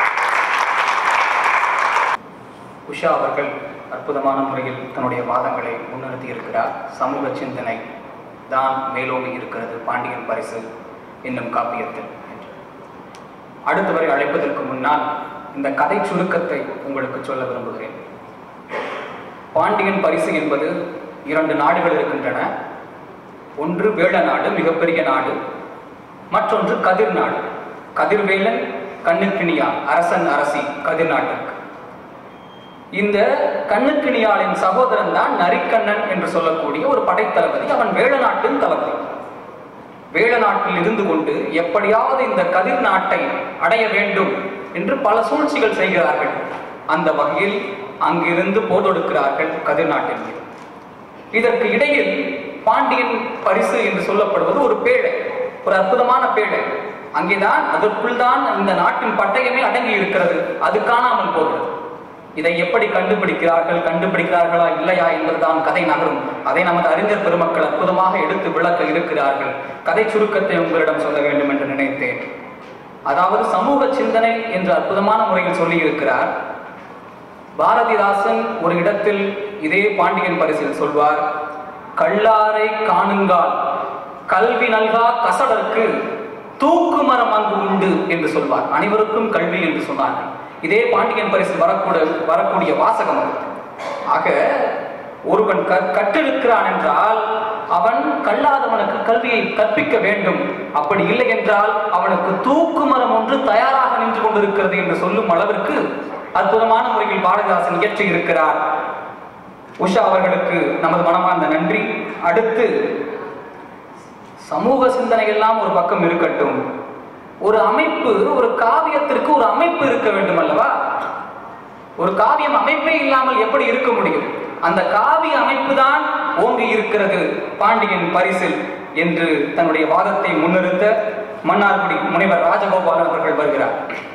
உஷா அவர்கள் அற்புதமான முறையில் தன்னுடைய வாதங்களை முன்னிறுத்தி இருக்கிறார் சமூக சிந்தனை தான் மேலோங்கி இருக்கிறது பாண்டியன் பரிசு என்னும் காப்பியத்தில் என்று. அடுத்த வரை அழைப்பதற்கு முன்னால் இந்த கதை சுருக்கத்தை உங்களுக்கு சொல்ல விரும்புகிறேன் பாண்டியன் பரிசு என்பது இரண்டு நாடுகள் இருக்கின்றன ஒன்று வேள நாடு மிகப்பெரிய நாடு மற்றொன்று கதிர் நாடு கதிர்வேலன் கண்ணுக்கிணியா அரசன் அரசி கதிர் நாட்டுக்கு இந்த கண்ணுக்கிணியாளின் சகோதரன் தான் நரிக்கண்ணன் என்று சொல்லக்கூடிய ஒரு படைத்தளபதி அவன் வேள நாட்டின் தளபதி வேள நாட்டில் இருந்து கொண்டு எப்படியாவது இந்த கதிர் நாட்டை அடைய வேண்டும் என்று பல சூழ்ச்சிகள் செய்கிறார்கள் அந்த வகையில் அங்கிருந்து போதொடுக்கிறார்கள் கதிர் நாட்டின் மீது இதற்கு இடையில் பாண்டியன் பரிசு என்று சொல்லப்படுவது ஒரு பேழை ஒரு அற்புதமான பேழை அங்கேதான் அதற்குள் தான் இந்த நாட்டின் பட்டயமே அடங்கி இருக்கிறது அது காணாமல் போகிறது இதை எப்படி கண்டுபிடிக்கிறார்கள் கண்டுபிடிக்கிறார்களா இல்லையா என்பதுதான் கதை நகரும் அதை நமது அறிஞர் பெருமக்கள் அற்புதமாக எடுத்து விளக்க இருக்கிறார்கள் கதை சுருக்கத்தை உங்களிடம் சொல்ல வேண்டும் என்று நினைத்தேன் அதாவது சமூக சிந்தனை என்று அற்புதமான முறையில் சொல்லி இருக்கிறார் பாரதிதாசன் ஒரு இடத்தில் இதே பாண்டியன் பரிசில் சொல்வார் கல்லாரை காணுங்கால் கல்வி நல்கா கசடற்கு தூக்கு மரம் அங்கு உண்டு என்று சொல்வார் அனைவருக்கும் கல்வி என்று சொன்னார்கள் இதே பாண்டியன் பரிசில் வரக்கூட வரக்கூடிய வாசகம் அது ஆக ஒருவன் க கற்றிருக்கிறான் என்றால் அவன் கல்லாதவனுக்கு கல்வியை கற்பிக்க வேண்டும் அப்படி இல்லை என்றால் அவனுக்கு தூக்கு மரம் ஒன்று தயாராக நின்று கொண்டிருக்கிறது என்று சொல்லும் அளவிற்கு அற்புதமான முறையில் பாரதிதாசன் இயற்றி இருக்கிறார் உஷா அவர்களுக்கு நமது மனமார்ந்த நன்றி அடுத்து சமூக சிந்தனை எல்லாம் ஒரு பக்கம் இருக்கட்டும் ஒரு அமைப்பு ஒரு காவியத்திற்கு ஒரு அமைப்பு இருக்க வேண்டும் அல்லவா ஒரு காவியம் அமைப்பே இல்லாமல் எப்படி இருக்க முடியும் அந்த காவிய அமைப்பு தான் ஓங்கி இருக்கிறது பாண்டியன் பரிசில் என்று தன்னுடைய வாதத்தை முன்னிறுத்த மன்னார்குடி முனைவர் ராஜகோபாலன் அவர்கள் வருகிறார்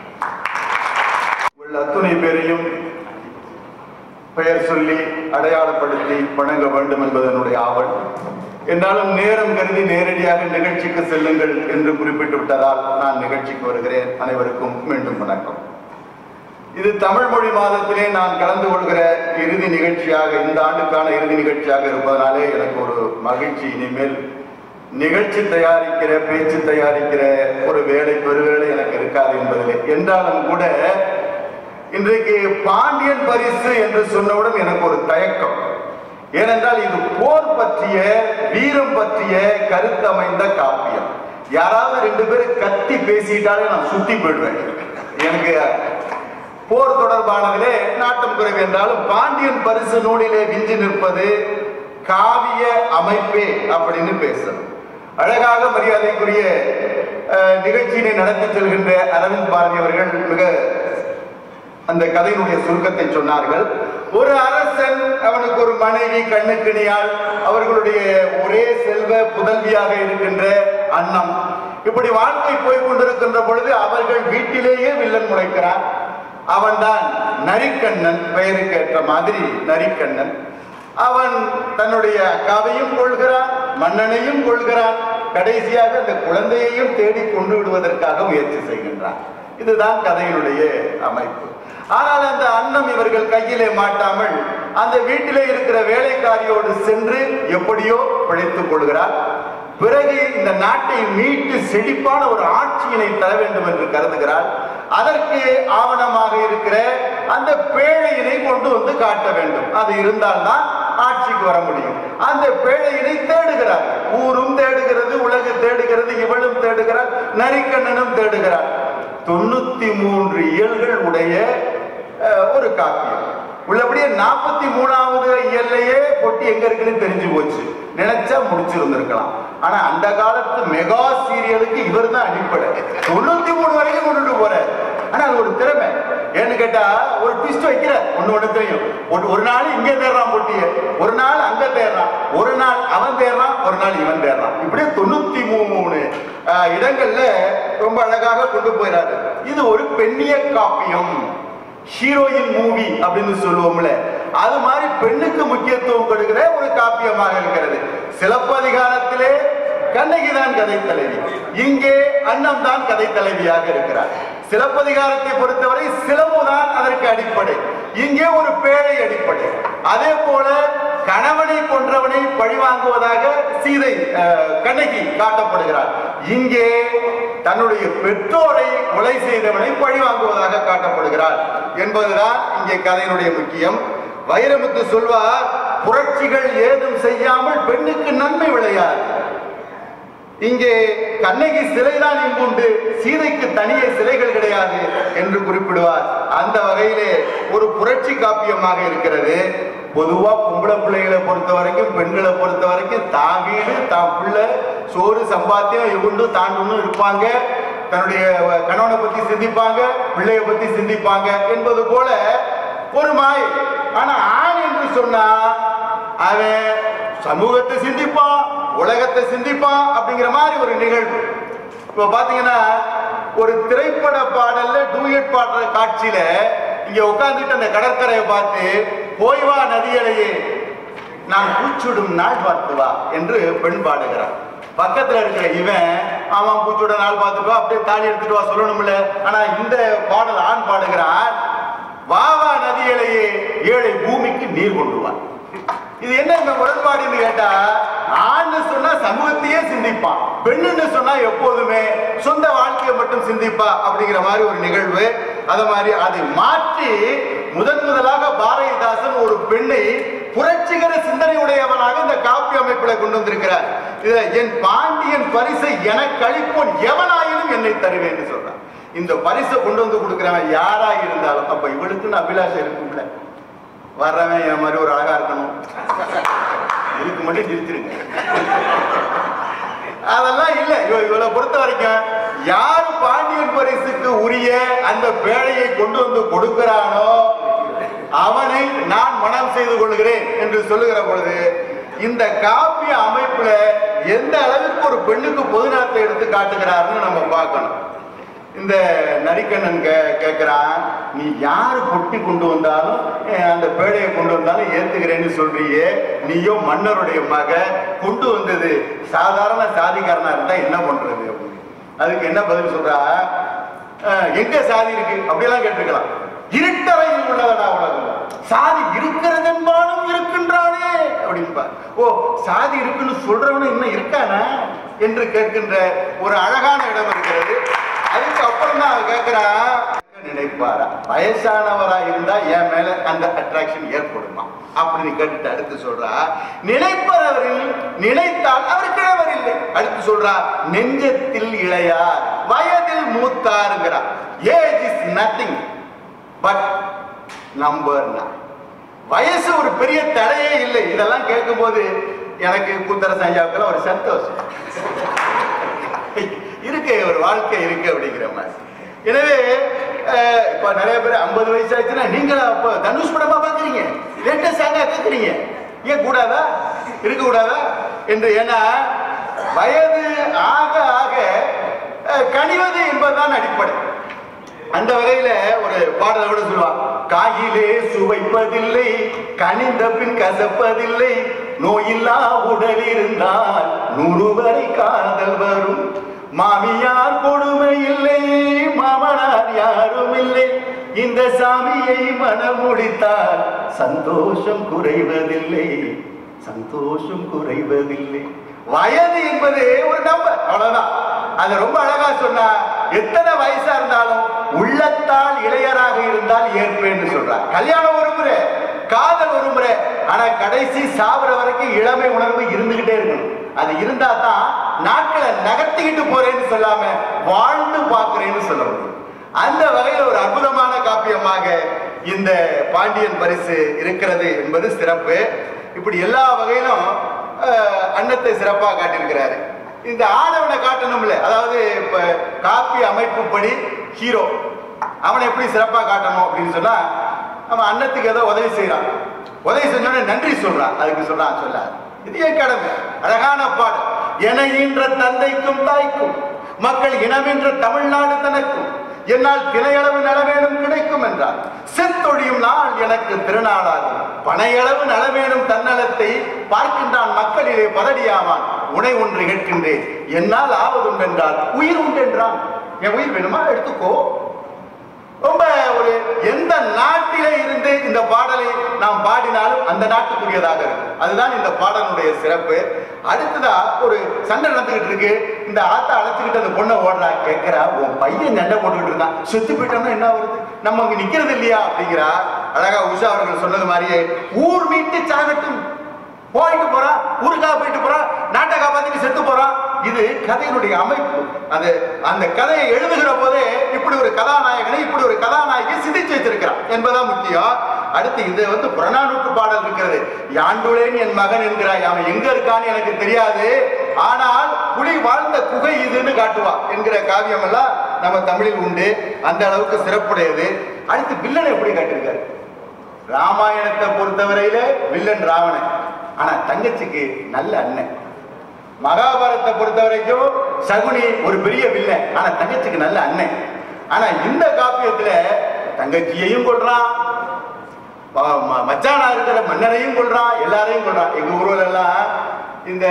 உள்ள அத்துணை பேரையும் பெயர் சொல்லி அடையாளப்படுத்தி வணங்க வேண்டும் என்பது என்னுடைய ஆவல் என்றாலும் நேரம் கருதி நேரடியாக நிகழ்ச்சிக்கு செல்லுங்கள் என்று குறிப்பிட்டு விட்டதால் நான் நிகழ்ச்சிக்கு வருகிறேன் அனைவருக்கும் மீண்டும் வணக்கம் இது தமிழ் மொழி மாதத்திலே நான் கலந்து கொள்கிற இறுதி நிகழ்ச்சியாக இந்த ஆண்டுக்கான இறுதி நிகழ்ச்சியாக இருப்பதனாலே எனக்கு ஒரு மகிழ்ச்சி இனிமேல் நிகழ்ச்சி தயாரிக்கிற பேச்சு தயாரிக்கிற ஒரு வேலை பெருவேளை எனக்கு இருக்காது என்பதிலே என்றாலும் கூட இன்றைக்கு பாண்டியன் பரிசு என்று சொன்னவுடன் எனக்கு ஒரு தயக்கம் ஏனென்றால் இது போர் பற்றிய வீரம் பற்றிய கருத்தமைந்த காப்பியம் யாராவது ரெண்டு பேரும் கத்தி பேசிட்டாலே நான் சுத்தி போயிடுவேன் எனக்கு போர் தொடர்பானதிலே நாட்டம் குறைவு என்றாலும் பாண்டியன் பரிசு நூலிலே விஞ்சி நிற்பது காவிய அமைப்பே அப்படின்னு பேசணும் அழகாக மரியாதைக்குரிய அஹ், நிகழ்ச்சியினை நடத்தி செல்கின்ற அரவிந்த் பாரதி அவர்கள் மிக அந்த கதையினுடைய சுருக்கத்தை சொன்னார்கள் ஒரு அரசன் அவனுக்கு ஒரு மனைவி கண்ணுக்கிணியால் அவர்களுடைய ஒரே செல்வ புதல்வியாக இருக்கின்ற அன்னம் இப்படி வாழ்க்கை போய் கொண்டிருக்கின்ற பொழுது அவர்கள் வீட்டிலேயே வில்லன் முளைக்கிறான் அவன்தான் நரிக்கண்ணன் பெயருக்கு ஏற்ற மாதிரி நரிக்கண்ணன் அவன் தன்னுடைய அக்காவையும் கொள்கிறான் மன்னனையும் கொள்கிறான் கடைசியாக அந்த குழந்தையையும் தேடி கொண்டு விடுவதற்காக முயற்சி செய்கின்றான் இதுதான் கதையினுடைய அமைப்பு ஆனால் அந்த அன்னம் இவர்கள் கையிலே மாட்டாமல் அந்த வீட்டிலே இருக்கிற வேலைக்காரியோடு சென்று எப்படியோ பிழைத்துக் கொள்கிறார் பிறகு இந்த நாட்டை மீட்டு செழிப்பான ஒரு ஆட்சியினை தர வேண்டும் என்று கருதுகிறார் அதற்கு ஆவணமாக இருக்கிற அந்த பேழையினை கொண்டு வந்து காட்ட வேண்டும் அது இருந்தால்தான் ஆட்சிக்கு வர முடியும் அந்த பேழையினை தேடுகிறார் ஊரும் தேடுகிறது உலகு தேடுகிறது இவளும் தேடுகிறார் நரிக்கண்ணனும் தேடுகிறார் தொண்ணூத்தி மூன்று இயல்கள் உடைய அஹ், ஒரு காப்பியம் உள்ளபடியே நாற்பத்தி மூணாவது இயல்லையே பொட்டி எங்க இருக்குன்னு தெரிஞ்சு போச்சு நினைச்சா முடிச்சிருந்திருக்கலாம் ஆனா அந்த காலத்து மெகா சீரியலுக்கு இவர் தான் அடிப்படை தொண்ணூத்தி மூணு வரைக்கும் கொண்டுட்டு போறார் ஆனா அது ஒரு திறமை ஏன்னு கேட்டா ஒரு ட்விஸ்ட் வைக்கிற ஒண்ணு ஒண்ணு தெரியும் ஒரு ஒரு நாள் இங்க தேடுறான் பொட்டிய ஒரு நாள் அங்க தேடுறான் ஒரு நாள் அவன் தேடுறான் ஒரு நாள் இவன் தேடுறான் இப்படியே தொண்ணூத்தி மூணு ஆஹ், இடங்கள்ல ரொம்ப அழகாக கொண்டு போயிறாரு இது ஒரு பெண்ணிய காப்பியம் ஹீரோயின் மூவி அப்படின்னு சொல்லுவோம்ல அது மாதிரி பெண்ணுக்கு முக்கியத்துவம் கொடுக்கிற ஒரு காப்பியமாக இருக்கிறது சிலப்பதிகாரத்திலே கண்ணகி தான் கதை தலைவி இங்கே அன்னம் தான் கதை தலைவியாக இருக்கிறார் சிலப்பதிகாரத்தை பொறுத்தவரை சிலம்புதான் அதற்கு அடிப்படை இங்கே ஒரு பேழை அடிப்படை அதே போல கணவனை கொன்றவனை பழிவாங்குவதாக சீதை அஹ், கண்ணகி காட்டப்படுகிறார் இங்கே தன்னுடைய பெற்றோரை கொலை செய்தவனை பழிவாங்குவதாக காட்டப்படுகிறார் என்பதுதான் இங்கே கதையினுடைய முக்கியம் வைரமுத்து சொல்வார் புரட்சிகள் ஏதும் செய்யாமல் பெண்ணுக்கு நன்மை விளையாது இங்கே கண்ணகி சிலைதான் இங்குண்டு சீதைக்கு தனியே சிலைகள் கிடையாது என்று குறிப்பிடுவார் அந்த வகையிலே ஒரு புரட்சி காப்பியமாக இருக்கிறது பொதுவா பொம்பளை பிள்ளைகளை பொறுத்த வரைக்கும் பெண்களை பொறுத்த வரைக்கும் தான் வீடு தான் பிள்ளை சோறு சம்பாத்தியம் இவுண்டு தாண்டுன்னு இருப்பாங்க தன்னுடைய கணவனை பத்தி சிந்திப்பாங்க பிள்ளைய பத்தி சிந்திப்பாங்க என்பது போல ஒரு மாய் ஆனா ஆண் என்று சொன்னா அவன் சமூகத்தை சிந்திப்பான் உலகத்தை சிந்திப்பான் அப்படிங்கிற மாதிரி ஒரு நிகழ்வு இப்ப பாத்தீங்கன்னா ஒரு திரைப்பட பாடல்ல டூயட் பாடுற காட்சியில இங்க உட்கார்ந்துட்டு அந்த கடற்கரையை பார்த்து போய் வா நதியலையே நான் பூச்சுடும் நாள் பார்த்து வா என்று பெண் பாடுகிறார் பக்கத்துல இருக்கிற இவன் அவன் பூச்சோட நாள் பார்த்துட்டு வா அப்படியே தாலி எடுத்துட்டு வா சொல்லணும்ல ஆனா இந்த பாடல் ஆண் பாடுகிறான் வா வா நதியலையே ஏழை பூமிக்கு நீர் கொண்டு வா இது என்ன இந்த முரண்பாடுன்னு கேட்டா ஆண்னு சொன்னா சமூகத்தையே சிந்திப்பான் பெண்ணுன்னு சொன்னா எப்போதுமே சொந்த வாழ்க்கையை மட்டும் சிந்திப்பா அப்படிங்கிற மாதிரி ஒரு நிகழ்வு அத மாதிரி அதை மாற்றி முதன் முதலாக பாரதிதாசன் ஒரு பெண்ணை புரட்சிகர சிந்தனை உடையவனாக இந்த காப்பி அமைப்புல கொண்டு வந்திருக்கிறார் இதுல என் பாண்டியன் பரிசை எனக்கு அளிப்போன் எவனாயினும் என்னை தருவேன்னு சொல்றான் இந்த பரிசை கொண்டு வந்து கொடுக்கிறவன் யாரா இருந்தாலும் அப்ப இவளுக்குன்னு அபிலாஷம் இருக்கும்ல வர்றவன் என் மாதிரி ஒரு அழகா இருக்கணும் இதுக்கு மட்டும் சிரிச்சிருங்க அதெல்லாம் இல்ல இவ- இவளை பொறுத்த வரைக்கும் யார் பாண்டியன் பரிசுக்கு உரிய அந்த பேழையை கொண்டு வந்து கொடுக்கிறானோ அவனை நான் மனம் செய்து கொள்கிறேன் என்று சொல்லுகிற பொழுது இந்த காப்பிய அமைப்புல எந்த அளவுக்கு ஒரு பெண்ணுக்கு பொதுநலத்தை எடுத்து காட்டுகிறாருன்னு நம்ம பார்க்கணும் இந்த நரிக்கண்ணன் கே கேட்கிறான் நீ யாரு பொட்டி கொண்டு வந்தாலும் அஹ், அந்த பேழையை கொண்டு வந்தாலும் ஏத்துக்கிறேன்னு சொல்றியே நீயோ மன்னருடைய மக கொண்டு வந்தது சாதாரண சாதிக்காரனா இருந்தா என்ன பண்றது அப்படின்னு அதுக்கு என்ன பதில் சொல்றா அஹ், எங்க சாதி இருக்கு அப்படியெல்லாம் கேட்டிருக்கலாம் இருட்டறையில் உள்ளதடா உலகம் சாதி இருக்கிறதென்பாலும் இருக்கின்றானே அப்படின்பா ஓ சாதி இருக்குன்னு சொல்றவனு இன்னும் இருக்கானா என்று கேட்கின்ற ஒரு அழகான இடம் இருக்கிறது அதுக்கு அப்புறம் தான் அவன் கேட்கிறான் நினைப்பேன் நினைப்பாரா வயசானவரா இருந்தா என் மேல அந்த அட்ராக்ஷன் ஏற்படுமா அப்படின்னு கேட்டுட்டு அடுத்து சொல்றா நினைப்பவரில் நினைத்தால் அவர் கிழவர் இல்லை அடுத்து சொல்றா நெஞ்சத்தில் இளையார் வயதில் மூத்தாருங்கிறார் age is nothing but number வயசு ஒரு பெரிய தடையே இல்லை இதெல்லாம் கேட்கும்போது எனக்கு குந்தர சஞ்சாவுக்கெல்லாம் ஒரு சந்தோஷம் இருக்கு ஒரு வாழ்க்கை இருக்கு அப்படிங்கிற மாதிரி எனவே அஹ், இப்ப நிறைய பேர் ஐம்பது வயசு ஆச்சுன்னா நீங்க அப்ப தனுஷ் படமா பாக்குறீங்க லேட்டஸ்ட் சாங்கா கேட்குறீங்க ஏன் கூடாதா இருக்க கூடாதா என்று ஏன்னா வயது ஆக ஆக அஹ், கனிவது என்பதுதான் அடிப்படை அந்த வகையில ஒரு பாடல கூட சொல்லுவான் காயிலே சுவைப்பதில்லை கனிந்த பின் கசப்பதில்லை நோயில்லா உடல் இருந்தால் நூறு வரை காதல் வரும் மாமியார் கொடுமை இல்லை மாமனார் யாரும் இல்லை இந்த சாமியை மனமுடித்தால் சந்தோஷம் குறைவதில்லை சந்தோஷம் குறைவதில்லை வயது என்பது ஒரு நம்பர் அவ்வளவுதான் அது ரொம்ப அழகா சொன்னா எத்தனை வயசா இருந்தாலும் உள்ளத்தால் இளையராக இருந்தால் ஏற்பேன்னு சொல்றார் கல்யாணம் ஒரு முறை காதல் ஒரு முறை ஆனா கடைசி சாவர வரைக்கும் இளமை உணர்வு இருந்துகிட்டே இருக்கணும் அது இருந்தா தான் நாட்களை நகர்த்திக்கிட்டு போறேன்னு சொல்லாம வாழ்ந்து பார்க்கிறேன்னு சொல்ல முடியும் அந்த வகையில் ஒரு அற்புதமான காப்பியமாக இந்த பாண்டியன் பரிசு இருக்கிறது என்பது சிறப்பு இப்படி எல்லா வகையிலும் அஹ், அன்னத்தை சிறப்பாக காட்டியிருக்கிறாரு இந்த ஆடவனை காட்டணும்ல அதாவது இப்ப காப்பி அமைப்புப்படி ஹீரோ அவனை எப்படி சிறப்பா காட்டணும் அப்படின்னு சொன்னா அவன் அன்னத்துக்கு ஏதோ உதவி செய்யறான் உதவி செஞ்சோடனே நன்றி சொல்றான் அதுக்கு சொல்றான் சொல்லாது இது என் கடமை அழகான பாடல் என ஈன்ற தந்தைக்கும் தாய்க்கும் மக்கள் இனமென்ற தமிழ்நாடு தனக்கும் என்னால் தினையளவு நலவேணும் கிடைக்கும் என்றார் செத்தொழியும் நாள் எனக்கு திருநாளாகும் பனையளவு நலவேணும் தன்னலத்தை பார்க்கின்றான் மக்களிலே பதடியாவான் உனை ஒன்று கேட்கின்றேன் என்னால் ஆவதுண்டென்றால் உயிர் உண்டென்றான் என் உயிர் வேணுமா எடுத்துக்கோ ரொம்ப ஒரு எந்த நாட்டிலே இருந்து இந்த பாடலை நாம் பாடினாலும் அந்த நாட்டுக்குரியதாக இருக்கும் அதுதான் இந்த பாடலுடைய சிறப்பு அடுத்ததா ஒரு சண்டை நடந்துகிட்டு இருக்கு இந்த ஆத்தா அழைச்சுக்கிட்டு அந்த பொண்ணை ஓடுறா கேட்கிறா உன் பையன் சண்டை போட்டுக்கிட்டு இருக்கான் செத்து போயிட்டோம்னா என்ன வருது நம்ம அங்க நிக்கிறது இல்லையா அப்படிங்கிறா அழகா உஷா அவர்கள் சொன்னது மாதிரியே ஊர் மீட்டு சாகட்டும் போயிட்டு போறான் ஊருக்காக போயிட்டு போறான் நாட்டை காப்பாத்திட்டு செத்து போறான் இது கதையினுடைய அமைப்பு அது அந்த கதையை எழுதுகிற போதே இப்படி ஒரு கதாநாயகனை இப்படி ஒரு கதாநாயகி சிந்திச்சு வச்சிருக்கிறான் என்பதான் முக்கியம் அடுத்து இது வந்து புறநானூற்று பாடல் இருக்கிறது யாண்டுளேன் என் மகன் என்கிறாய் அவன் எங்க இருக்கான்னு எனக்கு தெரியாது ஆனால் புலி வாழ்ந்த குகை இதுன்னு காட்டுவா என்கிற காவியம் எல்லாம் நம்ம தமிழில் உண்டு அந்த அளவுக்கு சிறப்புடையது அடுத்து வில்லனை எப்படி காட்டியிருக்காரு ராமாயணத்தை பொறுத்தவரையில வில்லன் ராவணன் ஆனா தங்கச்சிக்கு நல்ல அண்ணன் மகாபாரதத்தை பொறுத்த வரைக்கும் சகுனி ஒரு பெரிய வில்லன் ஆனா தங்கச்சிக்கு நல்ல அண்ணன் ஆனா இந்த காப்பியத்துல தங்கச்சியையும் கொள்றான் ம- ம- மச்சானா இருக்கிற மன்னரையும் கொள்றான் எல்லாரையும் கொள்றான் எங்க ஊர்ல எல்லாம் இந்த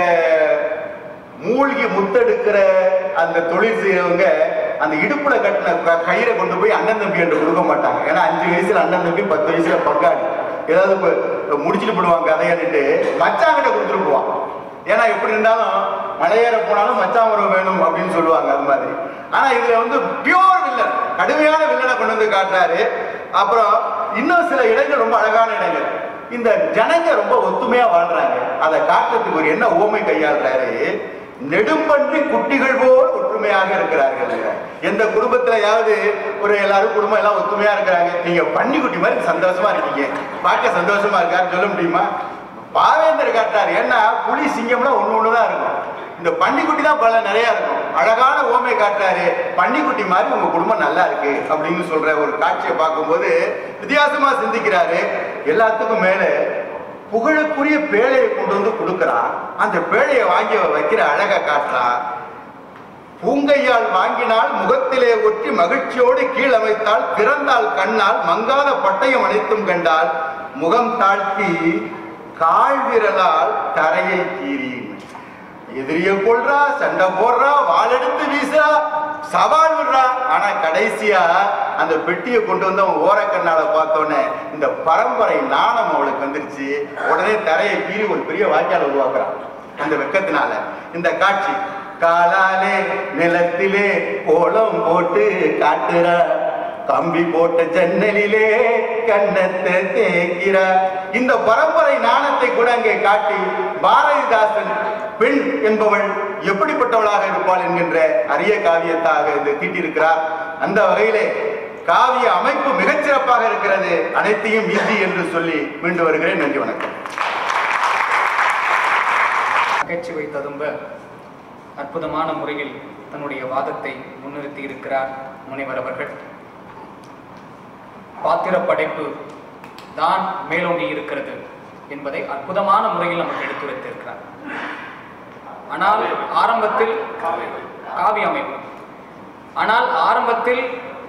மூழ்கி முத்தெடுக்கிற அந்த தொழில் செய்யறவங்க அந்த இடுப்புல கட்டின க- கயிறை கொண்டு போய் அண்ணன் தம்பி என்று கொடுக்க மாட்டாங்க ஏன்னா அஞ்சு வயசுல அண்ணன் தம்பி பத்து வயசுல பங்காளி ஏதாவது இப்ப முடிச்சுட்டு போடுவாங்க கதையன்னுட்டு மச்சாங்கிட்ட கொடுத்துட்டு போவான் ஏன்னா எப்படி இருந்தாலும் மலையேற போனாலும் மச்சான் உறவு வேணும் அப்படின்னு சொல்லுவாங்க அது மாதிரி ஆனா இதுல வந்து பியோர் வில்லன் கடுமையான வில்லனை கொண்டு வந்து காட்டுறாரு அப்புறம் இன்னும் சில இடங்கள் ரொம்ப அழகான இடங்கள் இந்த ஜனங்க ரொம்ப ஒத்துமையா வாழ்றாங்க அதை காட்டுறதுக்கு ஒரு என்ன ஓமை கையாளுறாரு நெடும்பன்றி குட்டிகள் போல் ஒற்றுமையாக இருக்கிறார்கள் எந்த குடும்பத்திலயாவது ஒரு எல்லாரும் குடும்பம் எல்லாம் ஒத்துமையா இருக்கிறாங்க நீங்க பன்னிக்குட்டி மாதிரி சந்தோஷமா இருக்கீங்க பார்க்க சந்தோஷமா இருக்காரு சொல்ல முடியுமா பாவேந்தர் காட்டார் ஏன்னா புலி சிங்கம்லாம் ஒண்ணு ஒண்ணுதான் இருக்கும் இந்த பன்னிக்குட்டி தான் பல நிறைய இருக்கும் அழகான ஓமை காட்டுறாரு பன்னிக்குட்டி மாதிரி உங்க குடும்பம் நல்லா இருக்கு அப்படின்னு சொல்ற ஒரு காட்சியை பார்க்கும்போது வித்தியாசமா சிந்திக்கிறாரு எல்லாத்துக்கும் மேல புகழுக்குரிய பேழையை கொண்டு வந்து கொடுக்கறான் அந்த பேழையை வாங்கி அவ வைக்கிற அழகை காட்டுறான் பூங்கையால் வாங்கினால் முகத்திலே ஒற்றி மகிழ்ச்சியோடு கீழ் அமைத்தால் திறந்தால் கண்ணால் மங்காத பட்டயம் அனைத்தும் கண்டால் முகம் தாழ்த்தி கால் விரலால் தரையை கீறின் எதிரிய கொள்றா சண்டை போடுறா வாள் எடுத்து வீசுறா சவால் விடுறா ஆனா கடைசியா அந்த பெட்டியை கொண்டு வந்து அவன் ஓரக்கண்ணால பார்த்தோன்னே இந்த பரம்பரை நாணம் அவளுக்கு வந்துருச்சு உடனே தரையை கீறி ஒரு பெரிய வாய்க்கால் உருவாக்குறான் அந்த வெக்கத்தினால இந்த காட்சி காலாலே நிலத்திலே கோலம் போட்டு காட்டுறா கம்பி போட்ட ஜன்னலிலே கண்ணத்தை தேய்க்கிறார் இந்த பரம்பரை நாணத்தை கூட அங்கே காட்டி பாரதிதாசன் பெண் என்பவள் எப்படிப்பட்டவளாக இருப்பாள் என்கின்ற அரிய காவியத்தாக இது தீட்டியிருக்கிறார் அந்த வகையிலே காவிய அமைப்பு மிகச்சிறப்பாக இருக்கிறது அனைத்தையும் ஈஸி என்று சொல்லி மீண்டு வருகிறேன் நன்றி வணக்கம் நகைச்சுவை ததும்ப அற்புதமான முறையில் தன்னுடைய வாதத்தை முன்னிறுத்தி இருக்கிறார் முனைவர் அவர்கள் பாத்திர படைப்பு தான் மேலோங்கி இருக்கிறது என்பதை அற்புதமான முறையில் நமக்கு எடுத்துரைத்திருக்கிறார் ஆனால் ஆரம்பத்தில் காவி அமைப்பு ஆனால் ஆரம்பத்தில்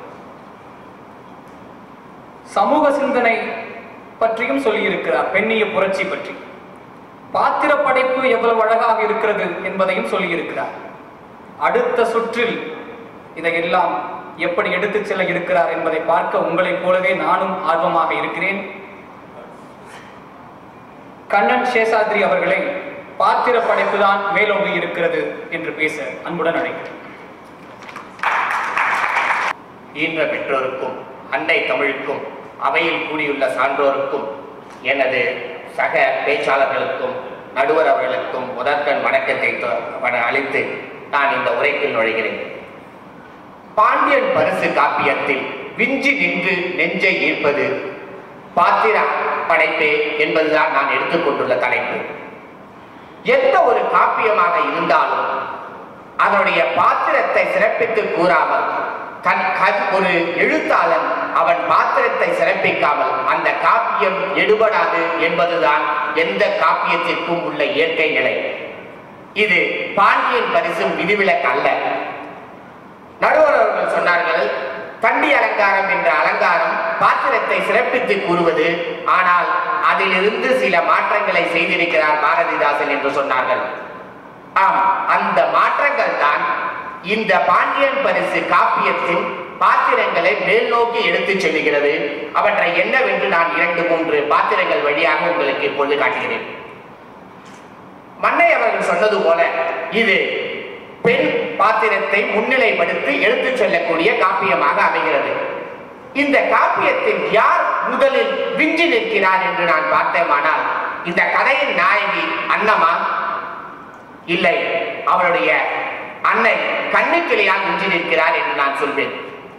சமூக சிந்தனை பற்றியும் சொல்லியிருக்கிறார் பெண்ணிய புரட்சி பற்றி பாத்திர படைப்பு எவ்வளவு அழகாக இருக்கிறது என்பதையும் சொல்லியிருக்கிறார் அடுத்த சுற்றில் இதையெல்லாம் எப்படி எடுத்துச் செல்ல இருக்கிறார் என்பதை பார்க்க உங்களைப் போலவே நானும் ஆர்வமாக இருக்கிறேன் கண்ணன் சேஷாத்ரி அவர்களை பாத்திர படைப்பு தான் மேலோங்கி இருக்கிறது என்று பேச அன்புடன் அழைக்கிறேன் ஈன்ற பெற்றோருக்கும் அண்டை தமிழுக்கும் அவையில் கூடியுள்ள சான்றோருக்கும் எனது சக பேச்சாளர்களுக்கும் நடுவர் அவர்களுக்கும் முதற்கண் வணக்கத்தை தொ- வண- அளித்து நான் இந்த உரைக்குள் நுழைகிறேன் பாண்டியன் பரிசு காப்பியத்தில் விஞ்சி நின்று நெஞ்சை ஈர்ப்பது பாத்திர படைப்பு என்பதுதான் நான் எடுத்துக்கொண்டுள்ள தலைப்பு எந்த ஒரு காப்பியமாக இருந்தாலும் அதனுடைய பாத்திரத்தை சிறப்பித்து கூறாமல் தன் க- ஒரு எழுத்தாளன் அவன் பாத்திரத்தை சிறப்பிக்காமல் அந்த காப்பியம் எடுபடாது என்பதுதான் எந்த காப்பியத்திற்கும் உள்ள இயற்கை நிலை இது பாண்டியன் பரிசும் விதிவிலக்கு அல்ல நடுவர் அவர்கள் சொன்னார்கள் தண்டி அலங்காரம் என்ற அலங்காரம் பாத்திரத்தை சிறப்பித்து கூறுவது ஆனால் அதிலிருந்து சில மாற்றங்களை செய்திருக்கிறார் பாரதிதாசன் என்று சொன்னார்கள் ஆம் அந்த மாற்றங்கள் தான் இந்த பாண்டியன் பரிசு காப்பியத்தின் பாத்திரங்களை மேல் நோக்கி எடுத்துச் செல்லுகிறது அவற்றை என்னவென்று நான் இரண்டு மூன்று பாத்திரங்கள் வழியாக உங்களுக்கு இப்பொழுது காட்டுகிறேன் மன்னை அவர்கள் சொன்னது போல இது பெண் பாத்திரத்தை முன்னிலைப்படுத்தி எடுத்துச் செல்லக்கூடிய காப்பியமாக அமைகிறது இந்த காப்பியத்தில் யார் முதலில் விஞ்சி நிற்கிறார் என்று நான் பார்த்தேமானால் இந்த கதையின் நாயகி அன்னமா இல்லை அவருடைய அன்னை கண்ணுக்கிளையால் மிஞ்சி நிற்கிறார் என்று நான் சொல்வேன்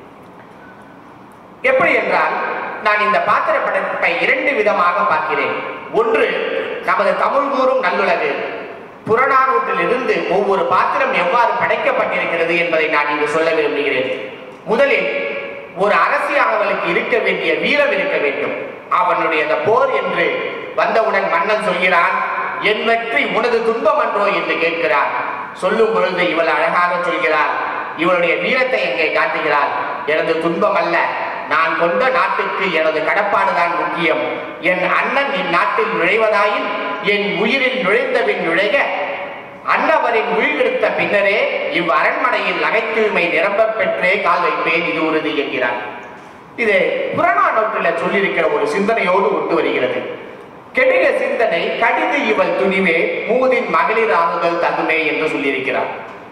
எப்படி என்றால் நான் இந்த பாத்திர படைப்பை இரண்டு விதமாக பார்க்கிறேன் ஒன்று நமது தமிழ் கூறும் நல்லுலகு புறநானூற்றிலிருந்து ஒவ்வொரு பாத்திரம் எவ்வாறு படைக்கப்பட்டிருக்கிறது என்பதை நான் இங்கு சொல்ல விரும்புகிறேன் முதலில் ஒரு அரசியானவனுக்கு இருக்க வேண்டிய வீரம் இருக்க வேண்டும் அவனுடைய அந்த போர் என்று வந்தவுடன் மன்னன் சொல்கிறான் என் வெற்றி உனது துன்பம் அன்றோ என்று கேட்கிறார் சொல்லும் பொழுது இவள் அழகாக சொல்கிறார் இவளுடைய வீரத்தை எங்கே காட்டுகிறார் எனது துன்பம் அல்ல நான் கொண்ட நாட்டுக்கு எனது கடப்பாடுதான் முக்கியம் என் அண்ணன் இந்நாட்டில் நுழைவதாயின் என் உயிரில் நுழைந்தபின் நுழைக அன்னவரின் உயிர்கெடுத்த பின்னரே இவ் அரண்மனையில் நகைத்தூய்மை நிரம்பப் பெற்றே கால் வைப்பேன் இது உறுதி என்கிறார் இது புறநானூற்றில் சொல்லியிருக்கிற ஒரு சிந்தனையோடு ஒட்டு வருகிறது கெடுக சிந்தனை கடிது இவள் துணிவே மூதின் மகளிர் ஆகுதல் தகுமே என்று சொல்லியிருக்கிறார்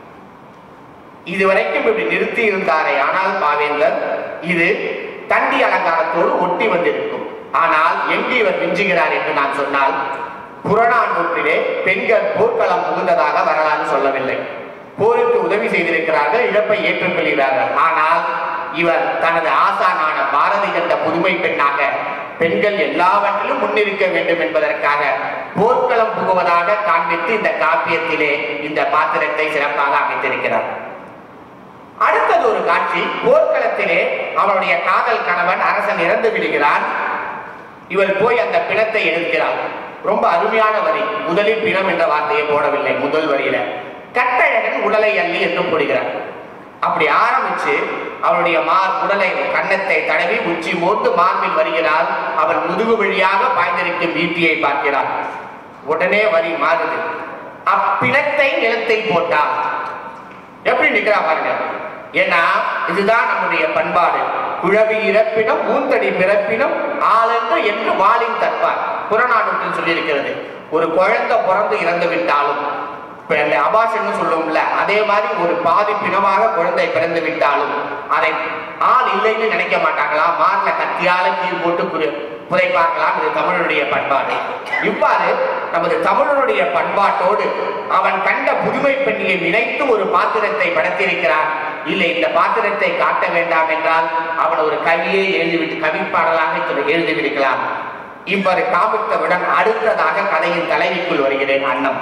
இதுவரைக்கும் இப்படி நிறுத்தி இருந்தாரே ஆனால் பாவேந்தர் இது தண்டி அலங்காரத்தோடு ஒட்டி வந்திருக்கும் ஆனால் எங்கு இவர் மிஞ்சுகிறார் என்று நான் சொன்னால் புறநானூற்றிலே பெண்கள் போர்க்களம் புகுந்ததாக வரலாறு சொல்லவில்லை போருக்கு உதவி செய்திருக்கிறார்கள் இழப்பை ஏற்றுக்கொள்கிறார்கள் ஆனால் இவர் தனது ஆசானான பாரதி கண்ட புதுமை பெண்ணாக பெண்கள் எல்லாவற்றிலும் முன்னிருக்க வேண்டும் என்பதற்காக போர்க்களம் புகுவதாக காண்பித்து இந்த காப்பியத்திலே இந்த பாத்திரத்தை சிறப்பாக அமைத்திருக்கிறார் அடுத்தது ஒரு காட்சி போர்க்களத்திலே அவனுடைய காதல் கணவன் அரசன் இறந்து விடுகிறான் இவள் போய் அந்த பிணத்தை எடுக்கிறாள் ரொம்ப அருமையான வரி முதலில் பிணம் என்ற வார்த்தையை போடவில்லை முதல் வரியில கட்டழகன் உடலை அள்ளி என்று போடுகிறார் அப்படி ஆரம்பிச்சு அவளுடைய மார் உடலை கன்னத்தை தடவி உச்சி மோந்து மார்பில் வருகிறாள் அவள் முதுகு வழியாக பாய்ந்திருக்கும் ஈட்டியை பார்க்கிறாள் உடனே வரி மாறுது அப்பிணத்தை நிலத்தில் போட்டாள் எப்படி நிக்கிறா பாருங்க ஏன்னா இதுதான் நம்முடைய பண்பாடு குழவி இறப்பினம் மூந்தடி பிறப்பினம் ஆளென்று என்று வாளின் தற்பார் புறநானூற்றில் சொல்லியிருக்கிறது ஒரு குழந்தை பிறந்து இறந்து விட்டாலும் இப்ப இந்த அபாஷன்னு சொல்லுவோம்ல அதே மாதிரி ஒரு பாதி பிணமாக குழந்தை பிறந்து விட்டாலும் அதை ஆள் இல்லைன்னு நினைக்க மாட்டாங்களா மார்ல கத்தியால கீழ் போட்டு புரி புதைப்பார்களாம் இது தமிழனுடைய பண்பாடு இவ்வாறு நமது தமிழனுடைய பண்பாட்டோடு அவன் கண்ட புதுமை பெண்ணியை நினைத்து ஒரு பாத்திரத்தை படைத்திருக்கிறான் இல்லை இந்த பாத்திரத்தை காட்ட வேண்டாம் என்றால் அவன் ஒரு கவியை எழுதிவிட்டு கவிப்பாடலாக இத்தனை எழுதிவிருக்கலாம் இவ்வாறு காமித்தவுடன் அடுத்ததாக கதையின் தலைவிக்குள் வருகிறேன் அன்னம்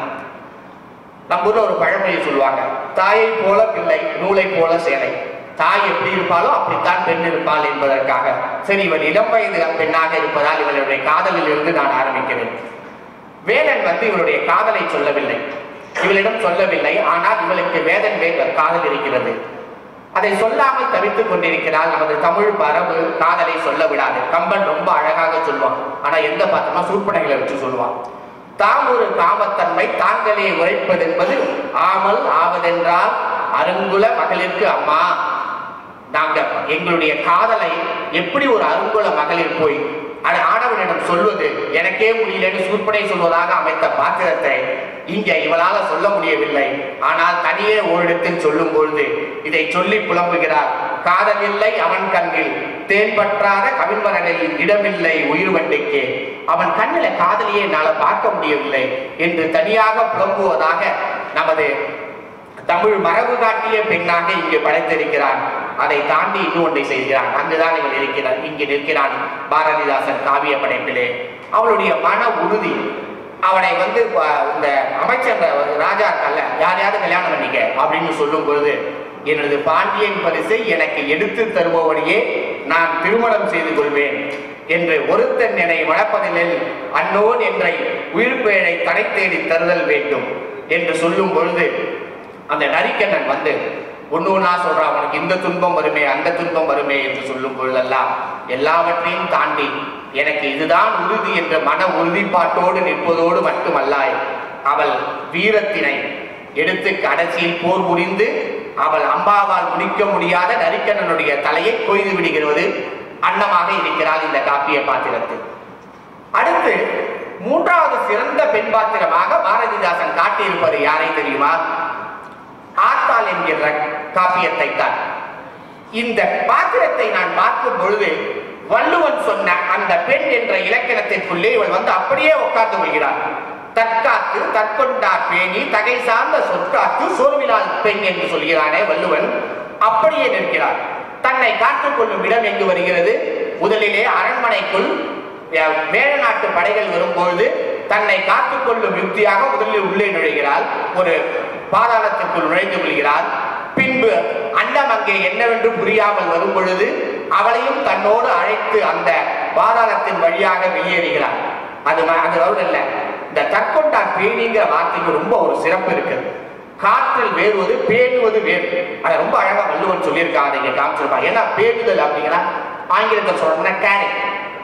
நம்ம ஊர்ல ஒரு பழமொழி சொல்லுவாங்க தாயை போல பிள்ளை நூலை போல சேலை தாய் எப்படி இருப்பாளோ அப்படித்தான் பெண் இருப்பாள் என்பதற்காக சரி இவள் இளம் வயது பெண்ணாக இருப்பதால் இவளுடைய காதலில் இருந்து நான் ஆரம்பிக்கிறேன் வேலன் வந்து இவளுடைய காதலை சொல்லவில்லை இவளிடம் சொல்லவில்லை ஆனால் இவளுக்கு வேதன் வேத காதல் இருக்கிறது அதை சொல்லாமல் தவித்துக் கொண்டிருக்கிறாள் நமது தமிழ் மரபு காதலை சொல்ல விடாது கம்பன் ரொம்ப அழகாக சொல்லுவான் ஆனா எந்த பார்த்தோம்னா சூழ்பனைகளை வச்சு சொல்லுவான் தாம் ஒரு காமத்தன்மை தாங்களே உரைப்பது என்பது ஆமல் ஆவதென்றால் அருங்குல மகளிருக்கு அம்மா நாங்க எங்களுடைய காதலை எப்படி ஒரு அருங்குல மகளிர் போய் அது ஆடவனிடம் சொல்வது எனக்கே முடியலன்னு சூர்பனை சொல்வதாக அமைத்த பாத்திரத்தை இங்க இவளால சொல்ல முடியவில்லை ஆனால் தனியே ஓரிடத்தில் சொல்லும் பொழுது இதை சொல்லி புலம்புகிறார் காதல் இல்லை அவன் கண்ணில் தேன் பற்றாத கவிழ்வரனில் இடமில்லை உயிர் வண்டிக்கு அவன் கண்ணில காதலியை என்னால பார்க்க முடியவில்லை என்று தனியாக புலம்புவதாக நமது தமிழ் மரபு காட்டிய பெண்ணாக இங்கு படைத்திருக்கிறான் அதை தாண்டி இன்னும் ஒன்றை செய்கிறான் அங்குதான் இவள் இருக்கிறார் இங்கு நிற்கிறான் பாரதிதாசன் காவிய படைப்பிலே அவளுடைய மன உறுதி அவனை வந்து ப- இந்த அமைச்சர் ராஜா இருக்கல்ல யாரையாவது கல்யாணம் பண்ணிக்க அப்படின்னு சொல்லும் பொழுது எனது பாண்டியன் பரிசை எனக்கு எடுத்து தருபவனையே நான் திருமணம் செய்து கொள்வேன் என்று ஒருத்தன் என்னை மணப்பதிலில் அன்னோன் என்றை உயிர்ப்பேழை தடை தேடி தருதல் வேண்டும் என்று சொல்லும் பொழுது அந்த நரிக்கண்ணன் வந்து ஒண்ணு ஒண்ணா சொல்றான் அவனுக்கு இந்த துன்பம் வருமே அந்த துன்பம் வருமே என்று சொல்லும் பொழுதெல்லாம் எல்லாவற்றையும் தாண்டி எனக்கு இதுதான் உறுதி என்ற மன உறுதிப்பாட்டோடு நிற்பதோடு மட்டுமல்லாய் அவள் வீரத்தினை எடுத்து கடைசியில் போர் புரிந்து அவள் அம்பாவால் முடிக்க முடியாத நரிக்கண்ணனுடைய தலையை கொய்து விடுகிறது அன்னமாக இருக்கிறாள் இந்த காப்பிய பாத்திரத்தில் அடுத்து மூன்றாவது சிறந்த பெண் பாத்திரமாக பாரதிதாசன் காட்டியிருப்பது யாரை தெரியுமா ஆத்தாள் என்கிற காப்பியத்தை தான் இந்த பாத்திரத்தை நான் பார்க்கும் பொழுது வள்ளுவன் சொன்ன அந்த பெண் என்ற இலக்கணத்திற்குள்ளே இவள் வந்து அப்படியே உட்கார்ந்து கொள்கிறார் தற்காத்து தற்கொண்டார் பேணி தகை சார்ந்த சொற்காத்து சோர்விலால் பெண் என்று சொல்கிறானே வள்ளுவன் அப்படியே நிற்கிறார் தன்னை காத்துக் கொள்ளும் இடம் எங்கு வருகிறது முதலிலே அரண்மனைக்குள் அஹ், வேழ நாட்டு படைகள் வரும்பொழுது தன்னை காத்துக் கொள்ளும் யுக்தியாக முதலில் உள்ளே நுழைகிறாள் ஒரு பாதாளத்திற்குள் நுழைந்து கொள்கிறாள் பின்பு அன்னம் அங்கே என்னவென்று புரியாமல் வரும் பொழுது அவளையும் தன்னோடு அழைத்து அந்த பாதாளத்தின் வழியாக வெளியேறுகிறாள் அது ம- அது அளவு இல்ல இந்த தற்கொண்டார் பேணிங்கிற வார்த்தைக்கு ரொம்ப ஒரு சிறப்பு இருக்கு காற்றில் வேறுவது பேணுவது வேறு அதை ரொம்ப அழகா வள்ளுவன் சொல்லியிருக்காங்க இங்க காமிச்சிருப்பாங்க ஏன்னா பேணுதல் அப்படிங்கன்னா ஆங்கிலத்தில் சொல்றோம்னா கேரிங்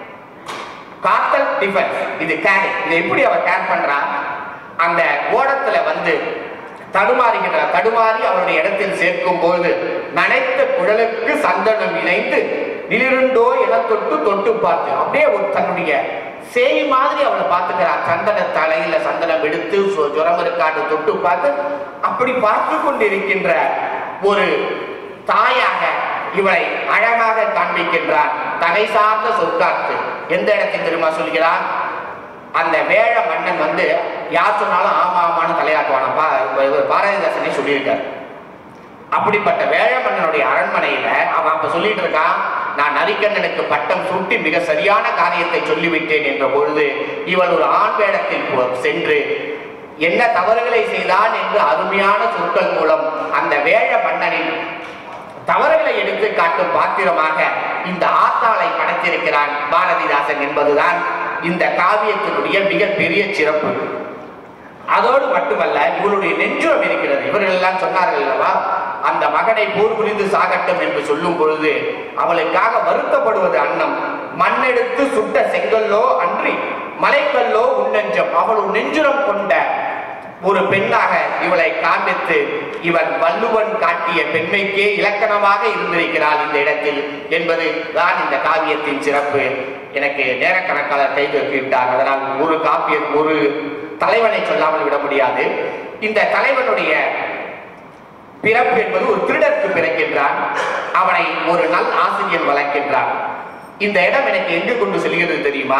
காத்தல் டிஃபென்ஸ் இது கேரிங் இதை எப்படி அவ கேர் பண்றா அந்த ஓடத்துல வந்து தடுமாறுகின்ற தடுமாறி அவருடைய இடத்தில் சேர்க்கும் போது நனைத்த குழலுக்கு சந்தனம் இணைந்து நிலிருண்டோ என தொட்டு தொட்டு பார்த்து அப்படியே ஒரு தன்னுடைய சேய் மாதிரி அவளை பார்த்துக்கிறார் சந்தன தலையில சந்தனம் எடுத்து சு- ஜுரம் இருக்காட்டு தொட்டு பார்த்து அப்படி பார்த்து கொண்டிருக்கின்ற ஒரு தாயாக இவளை அழகாக காண்பிக்கின்றார் தகை சார்ந்த சொற்காற்று எந்த இடத்தில் தெரியுமா சொல்கிறார் அந்த வேழ மன்னன் வந்து யார் சொன்னாலும் ஆமா ஆமான்னு தலையாட்டுவான பா இவர் பாரதிதாசனே சொல்லியிருக்கார் அப்படிப்பட்ட வேழ மன்னனுடைய அரண்மனையில அவன் அப்ப சொல்லிட்டு இருக்கான் நான் நரிக்கண்ணனுக்கு பட்டம் சூட்டி மிக சரியான காரியத்தை சொல்லிவிட்டேன் என்ற பொழுது இவன் ஒரு ஆண் வேடத்தில் போ- சென்று என்ன தவறுகளை செய்தான் என்று அருமையான சொற்கள் மூலம் அந்த வேழ மன்னனின் தவறுகளை எடுத்து காட்டும் பாத்திரமாக இந்த ஆத்தாளை படைத்திருக்கிறான் பாரதிதாசன் என்பதுதான் இந்த காவியத்தினுடைய மிகப்பெரிய சிறப்பு அதோடு மட்டுமல்ல இவளுடைய நெஞ்சுரம் இருக்கிறது இவர்கள் எல்லாம் சொன்னார்கள் அல்லவா அந்த மகனை போர் புரிந்து சாகட்டும் என்று சொல்லும் பொழுது அவளுக்காக வருத்தப்படுவது அன்னம் மண்ணெடுத்து சுட்ட செங்கல்லோ அன்றி மலைக்கல்லோ உன்னெஞ்சம் அவள் ஒரு நெஞ்சுரம் கொண்ட ஒரு பெண்ணாக இவளை காண்பித்து இவன் வள்ளுவன் காட்டிய பெண்மைக்கே இலக்கணமாக இருந்திருக்கிறாள் இந்த இடத்தில் என்பது தான் இந்த காவியத்தின் சிறப்பு எனக்கு நேரக்கணக்காளர் கைது விட்டார் அதனால் ஒரு காப்பியம் ஒரு தலைவனை சொல்லாமல் விட முடியாது இந்த தலைவனுடைய பிறப்பு என்பது ஒரு திருடருக்கு பிறக்கின்றான் அவனை ஒரு நல் ஆசிரியர் வளர்க்கின்றான் இந்த இடம் எனக்கு எங்கு கொண்டு செல்கிறது தெரியுமா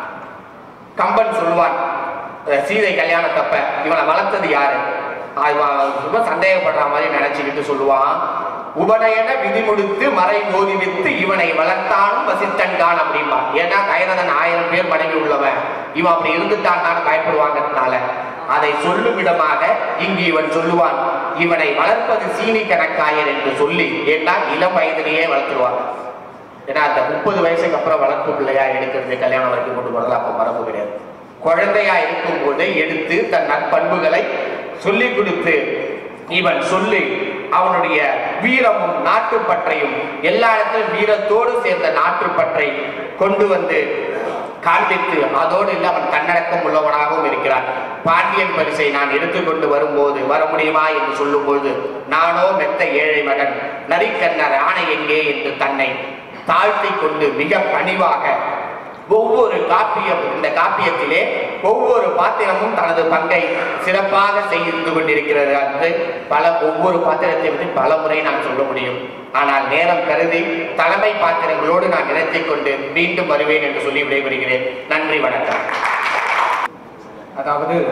கம்பன் சொல்லுவான் அஹ் சீதை கல்யாணத்தப்ப இவனை வளர்த்தது யாரு ஆஹ் இவன் ரொம்ப சந்தேகப்படுற மாதிரி நினைச்சுக்கிட்டு சொல்லுவான் உபநயன விதிமுடித்து மறை ஓதிவித்து இவனை வளர்த்தானும் வசித்தன்கான் அப்படிம்பா ஏன்னா கைரதன் ஆயிரம் பேர் மனைவி உள்ளவன் இவன் அப்படி இருந்துட்டான் தான் பயப்படுவாங்கனால அதை சொல்லும் விதமாக இங்கு இவன் சொல்லுவான் இவனை வளர்ப்பது சீனி கணக்காயர் என்று சொல்லி ஏன்னா இளம் வயதிலேயே வளர்த்துருவாங்க ஏன்னா அந்த முப்பது வயசுக்கு அப்புறம் வளர்ப்பு பிள்ளையா எடுக்கிறது கல்யாணம் வரைக்கும் கொண்டு போறது அப்ப மரபு கிடையாது குழந்தையா இருக்கும் போது எடுத்து தன் நற்பண்புகளை சொல்லிக் கொடுத்து இவன் சொல்லி அவனுடைய வீரமும் நாட்டுப்பற்றையும் எல்லா இடத்திலும் வீரத்தோடு சேர்ந்த நாட்டுப்பற்றை கொண்டு வந்து காண்பித்து அதோடு இல்லை அவன் தன்னடக்கம் உள்ளவனாகவும் இருக்கிறான் பாண்டியன் பரிசை நான் எடுத்துக்கொண்டு வரும்போது வர முடியுமா என்று சொல்லும்போது நானோ மெத்த ஏழை மகன் நரிக்கண்ணர் ஆணை எங்கே என்று தன்னை தாழ்த்தி கொண்டு மிக பணிவாக ஒவ்வொரு காப்பியம் இந்த காப்பியத்திலே ஒவ்வொரு பாத்திரமும் தனது பங்கை சிறப்பாக செய்து கொண்டிருக்கிறது என்று பல ஒவ்வொரு பாத்திரத்தை பற்றி பல முறை நான் சொல்ல முடியும் ஆனால் நேரம் கருதி தலைமை பாத்திரங்களோடு நான் இணைத்துக் கொண்டு மீண்டும் வருவேன் என்று சொல்லி விடைபெறுகிறேன் நன்றி வணக்கம் அதாவது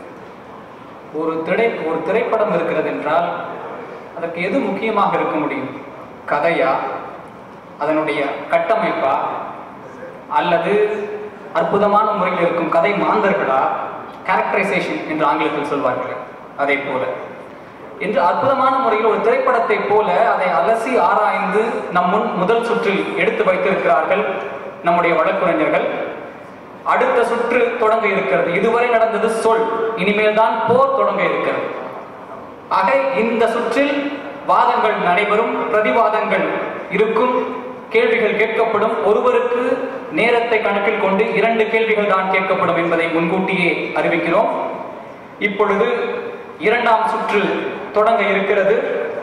ஒரு திரை ஒரு திரைப்படம் இருக்கிறது என்றால் அதற்கு எது முக்கியமாக இருக்க முடியும் கதையா அதனுடைய கட்டமைப்பா அல்லது அற்புதமான முறையில் இருக்கும் கதை மாந்தர்களா கேரக்டரைசேஷன் என்று ஆங்கிலத்தில் சொல்வார்கள் அதே போல என்று அற்புதமான முறையில் ஒரு திரைப்படத்தை போல அதை அலசி ஆராய்ந்து நம் முன் முதல் சுற்றில் எடுத்து வைத்திருக்கிறார்கள் நம்முடைய வழக்குரைஞர்கள் அடுத்த சுற்று தொடங்க இருக்கிறது இதுவரை நடந்தது சொல் இனிமேல் தான் போர் தொடங்க இருக்கிறது ஆக இந்த சுற்றில் வாதங்கள் நடைபெறும் பிரதிவாதங்கள் இருக்கும் கேள்விகள் கேட்கப்படும் ஒருவருக்கு நேரத்தை கணக்கில் கொண்டு இரண்டு கேள்விகள் தான் கேட்கப்படும் என்பதை முன்கூட்டியே அறிவிக்கிறோம் இப்பொழுது இரண்டாம் சுற்று தொடங்க இருக்கிறது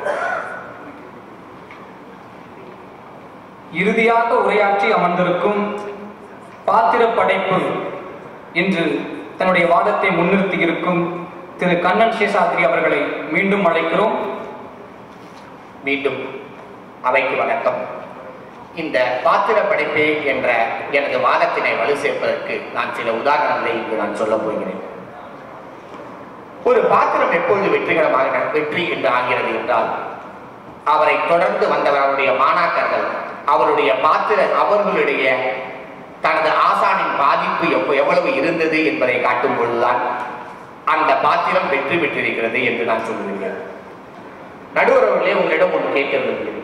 இறுதியாக உரையாற்றி அமர்ந்திருக்கும் பாத்திர படைப்பு என்று தன்னுடைய வாதத்தை முன்னிறுத்தி இருக்கும் திரு கண்ணன் சேஷாத்ரி அவர்களை மீண்டும் அழைக்கிறோம் மீண்டும் அவைக்கு வணக்கம் இந்த பாத்திர படைப்பு என்ற எனது வாதத்தினை வலு சேர்ப்பதற்கு நான் சில உதாரணங்களை இங்கு நான் சொல்ல போகிறேன் ஒரு பாத்திரம் எப்பொழுது வெற்றிகரமாக நட- வெற்றி என்று ஆகிறது என்றால் அவரை தொடர்ந்து வந்தவர் அவருடைய மாணாக்கர்கள் அவருடைய பாத்திர அவர்களுடைய தனது ஆசானின் பாதிப்பு எப்ப எவ்வளவு இருந்தது என்பதை காட்டும் பொழுதுதான் அந்த பாத்திரம் வெற்றி பெற்றிருக்கிறது என்று நான் சொல்லுகிறேன் நடுவர் அவர்களே உங்களிடம் ஒன்று கேட்க விரும்புகிறேன்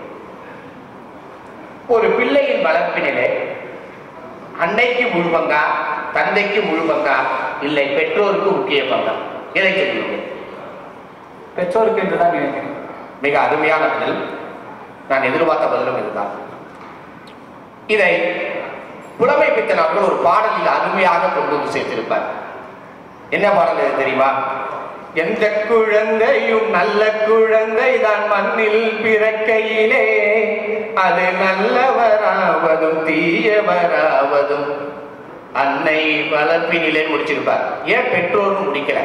ஒரு பிள்ளையின் வளர்ப்பினிலே அன்னைக்கு முழு பங்கா தந்தைக்கு முழு பங்கா இல்லை பெற்றோருக்கு முக்கிய பங்கா எதை சொல்லுங்கள் பெற்றோருக்கு என்றுதான் நினைக்கிறேன் மிக அருமையான பதில் நான் எதிர்பார்த்த பதிலும் இதுதான் இதை புலமை பித்தன் அவர்கள் ஒரு பாடலில் அருமையாக கொண்டு வந்து சேர்த்திருப்பார் என்ன பாடல் இது தெரியுமா எந்த குழந்தையும் நல்ல குழந்தை தான் மண்ணில் பிறக்கையிலே அது நல்லவராவதும் தீயவராவதும் அன்னை வளர்ப்பினிலே முடிச்சிருப்பார் ஏன் பெற்றோர்னு முடிக்கல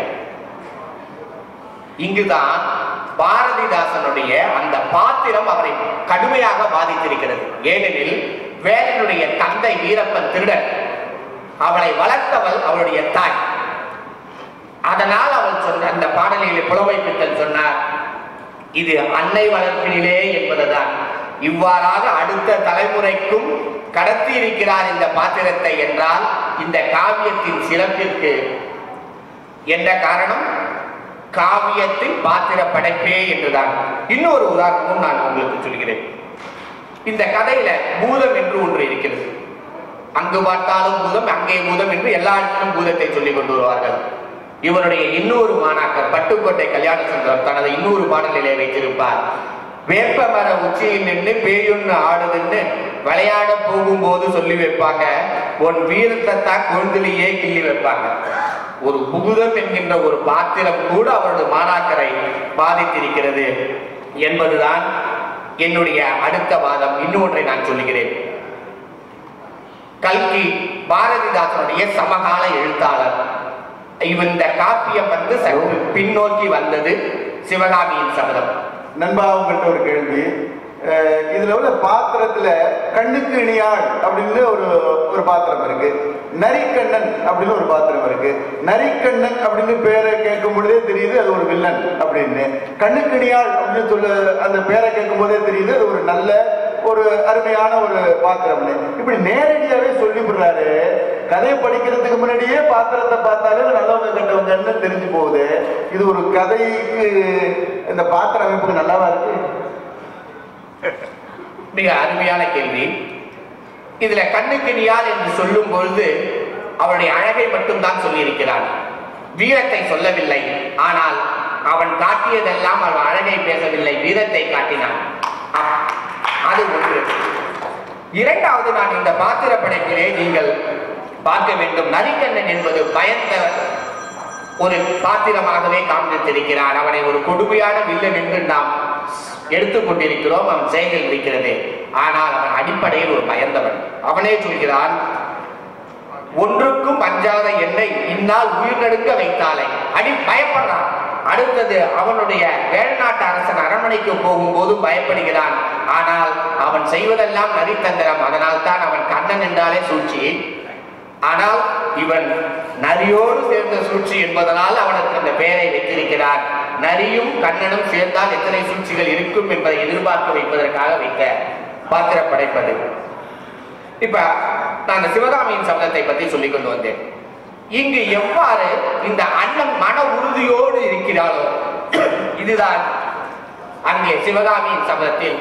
இங்குதான் பாரதிதாசனுடைய அந்த பாத்திரம் அவரை கடுமையாக பாதித்திருக்கிறது ஏனெனில் வேலனுடைய தந்தை வீரப்பன் திருடன் அவளை வளர்த்தவள் அவளுடைய தாய் அதனால் அவள் சொன்ன அந்த பாடலில் புலமை பித்தன் சொன்னார் இது அன்னை வளர்ப்பினிலே என்பதுதான் இவ்வாறாக அடுத்த தலைமுறைக்கும் கடத்தி இருக்கிறார் இந்த பாத்திரத்தை என்றால் இந்த காவியத்தின் சிறப்பிற்கு என்ன காரணம் காவியத்தின் பாத்திர படைப்பே என்றுதான் இன்னொரு உதாரணமும் நான் உங்களுக்கு சொல்கிறேன் இந்த கதையில பூதம் என்று ஒன்று இருக்கிறது அங்கு பார்த்தாலும் பூதம் அங்கே பூதம் என்று எல்லா இடத்திலும் பூதத்தை சொல்லிக் கொண்டு வருவார்கள் இவருடைய இன்னொரு மாணாக்கர் பட்டுக்கோட்டை கல்யாண சுந்தரம் தனது இன்னொரு பாடலிலே வைத்திருப்பார் வேப்ப மர உச்சியில் நின்று பேயொன்னு ஆடுதுன்னு விளையாட போகும்போது சொல்லி வைப்பாங்க உன் வீரத்தை தான் கொழுந்திலேயே கிள்ளி வைப்பாங்க ஒரு புகுதம் என்கின்ற ஒரு பாத்திரம் கூட அவரது மாணாக்கரை பாதித்திருக்கிறது என்பதுதான் என்னுடைய அடுத்த வாதம் இன்னொன்றை நான் சொல்லுகிறேன் கல்கி பாரதிதாசனுடைய சமகால எழுத்தாளர் இந்த காப்பியம் வந்து சற்று பின்னோக்கி வந்தது சிவகாமியின் சபதம் நண்பா உங்கள்கிட்ட ஒரு கேள்வி அஹ் இதுல உள்ள பாத்திரத்துல கண்ணுக்கு இனியாள் அப்படின்னு ஒரு ஒரு பாத்திரம் இருக்கு நரிக்கண்ணன் அப்படின்னு ஒரு பாத்திரம் இருக்கு நரிக்கண்ணன் அப்படின்னு பேரை கேட்கும் பொழுதே தெரியுது அது ஒரு வில்லன் அப்படின்னு கண்ணுக்கு இனியாள் அப்படின்னு சொல்ல அந்த பேரை கேட்கும் போதே தெரியுது அது ஒரு நல்ல ஒரு அருமையான ஒரு பாத்திரம்னு இப்படி நேரடியாவே சொல்லி விடுறாரு கதையை படிக்கிறதுக்கு முன்னாடியே பாத்திரத்தை பார்த்தாலே நல்லவங்க கண்டவங்கன்னு தெரிஞ்சு போகுது இது ஒரு கதைக்கு இந்த பாத்திர அமைப்புக்கு நல்லாவா இருக்கு மிக அருமையான கேள்வி இதுல கண்ணுக்கு நியார் என்று சொல்லும் பொழுது அவனுடைய அழகை மட்டும்தான் சொல்லியிருக்கிறான் வீரத்தை சொல்லவில்லை ஆனால் அவன் காட்டியதெல்லாம் அவன் அழகை பேசவில்லை வீரத்தை காட்டினான் அ- அது ஒன்று இரண்டாவது நான் இந்த பாத்திர படைப்பிலே நீங்கள் பார்க்க வேண்டும் நரிக்கண்ணன் என்பது பயந்த ஒரு பாத்திரமாகவே காண்பித்திருக்கிறார் அவனை ஒரு கொடுமையான வில்லன் என்று நாம் எடுத்துக் கொண்டிருக்கிறோம் அவன் செயலில் இருக்கிறது ஆனால் அவன் அடிப்படையில் ஒரு பயந்தவன் அவனே சொல்கிறான் ஒன்றுக்கும் அஞ்சாத என்னை இந்நாள் உயிர் நடுக்க வைத்தாலே அடி பயப்படுறான் அடுத்தது அவனுடைய வேழ்நாட்டு அரசன் அரண்மனைக்கு போகும்போது பயப்படுகிறான் ஆனால் அவன் செய்வதெல்லாம் நரித்தந்திரம் அதனால் தான் அவன் கண்ணன் என்றாலே சூழ்ச்சி ஆனால் இவன் நரியோடு சேர்ந்த சூழ்ச்சி என்பதனால் அவனுக்கு அந்த பெயரை வைத்திருக்கிறார் நரியும் கண்ணனும் சேர்ந்தால் எத்தனை சூழ்ச்சிகள் இருக்கும் என்பதை எதிர்பார்க்க வைப்பதற்காக வைத்த பாத்திர படைப்பது இப்ப நான் இந்த சிவகாமியின் சபதத்தை பற்றி சொல்லிக் கொண்டு வந்தேன் இங்கு எவ்வாறு இந்த அண்ணன் மன உறுதியோடு இருக்கிறாளோ இதுதான் அங்கே சிவகாமியின் சபதத்தில்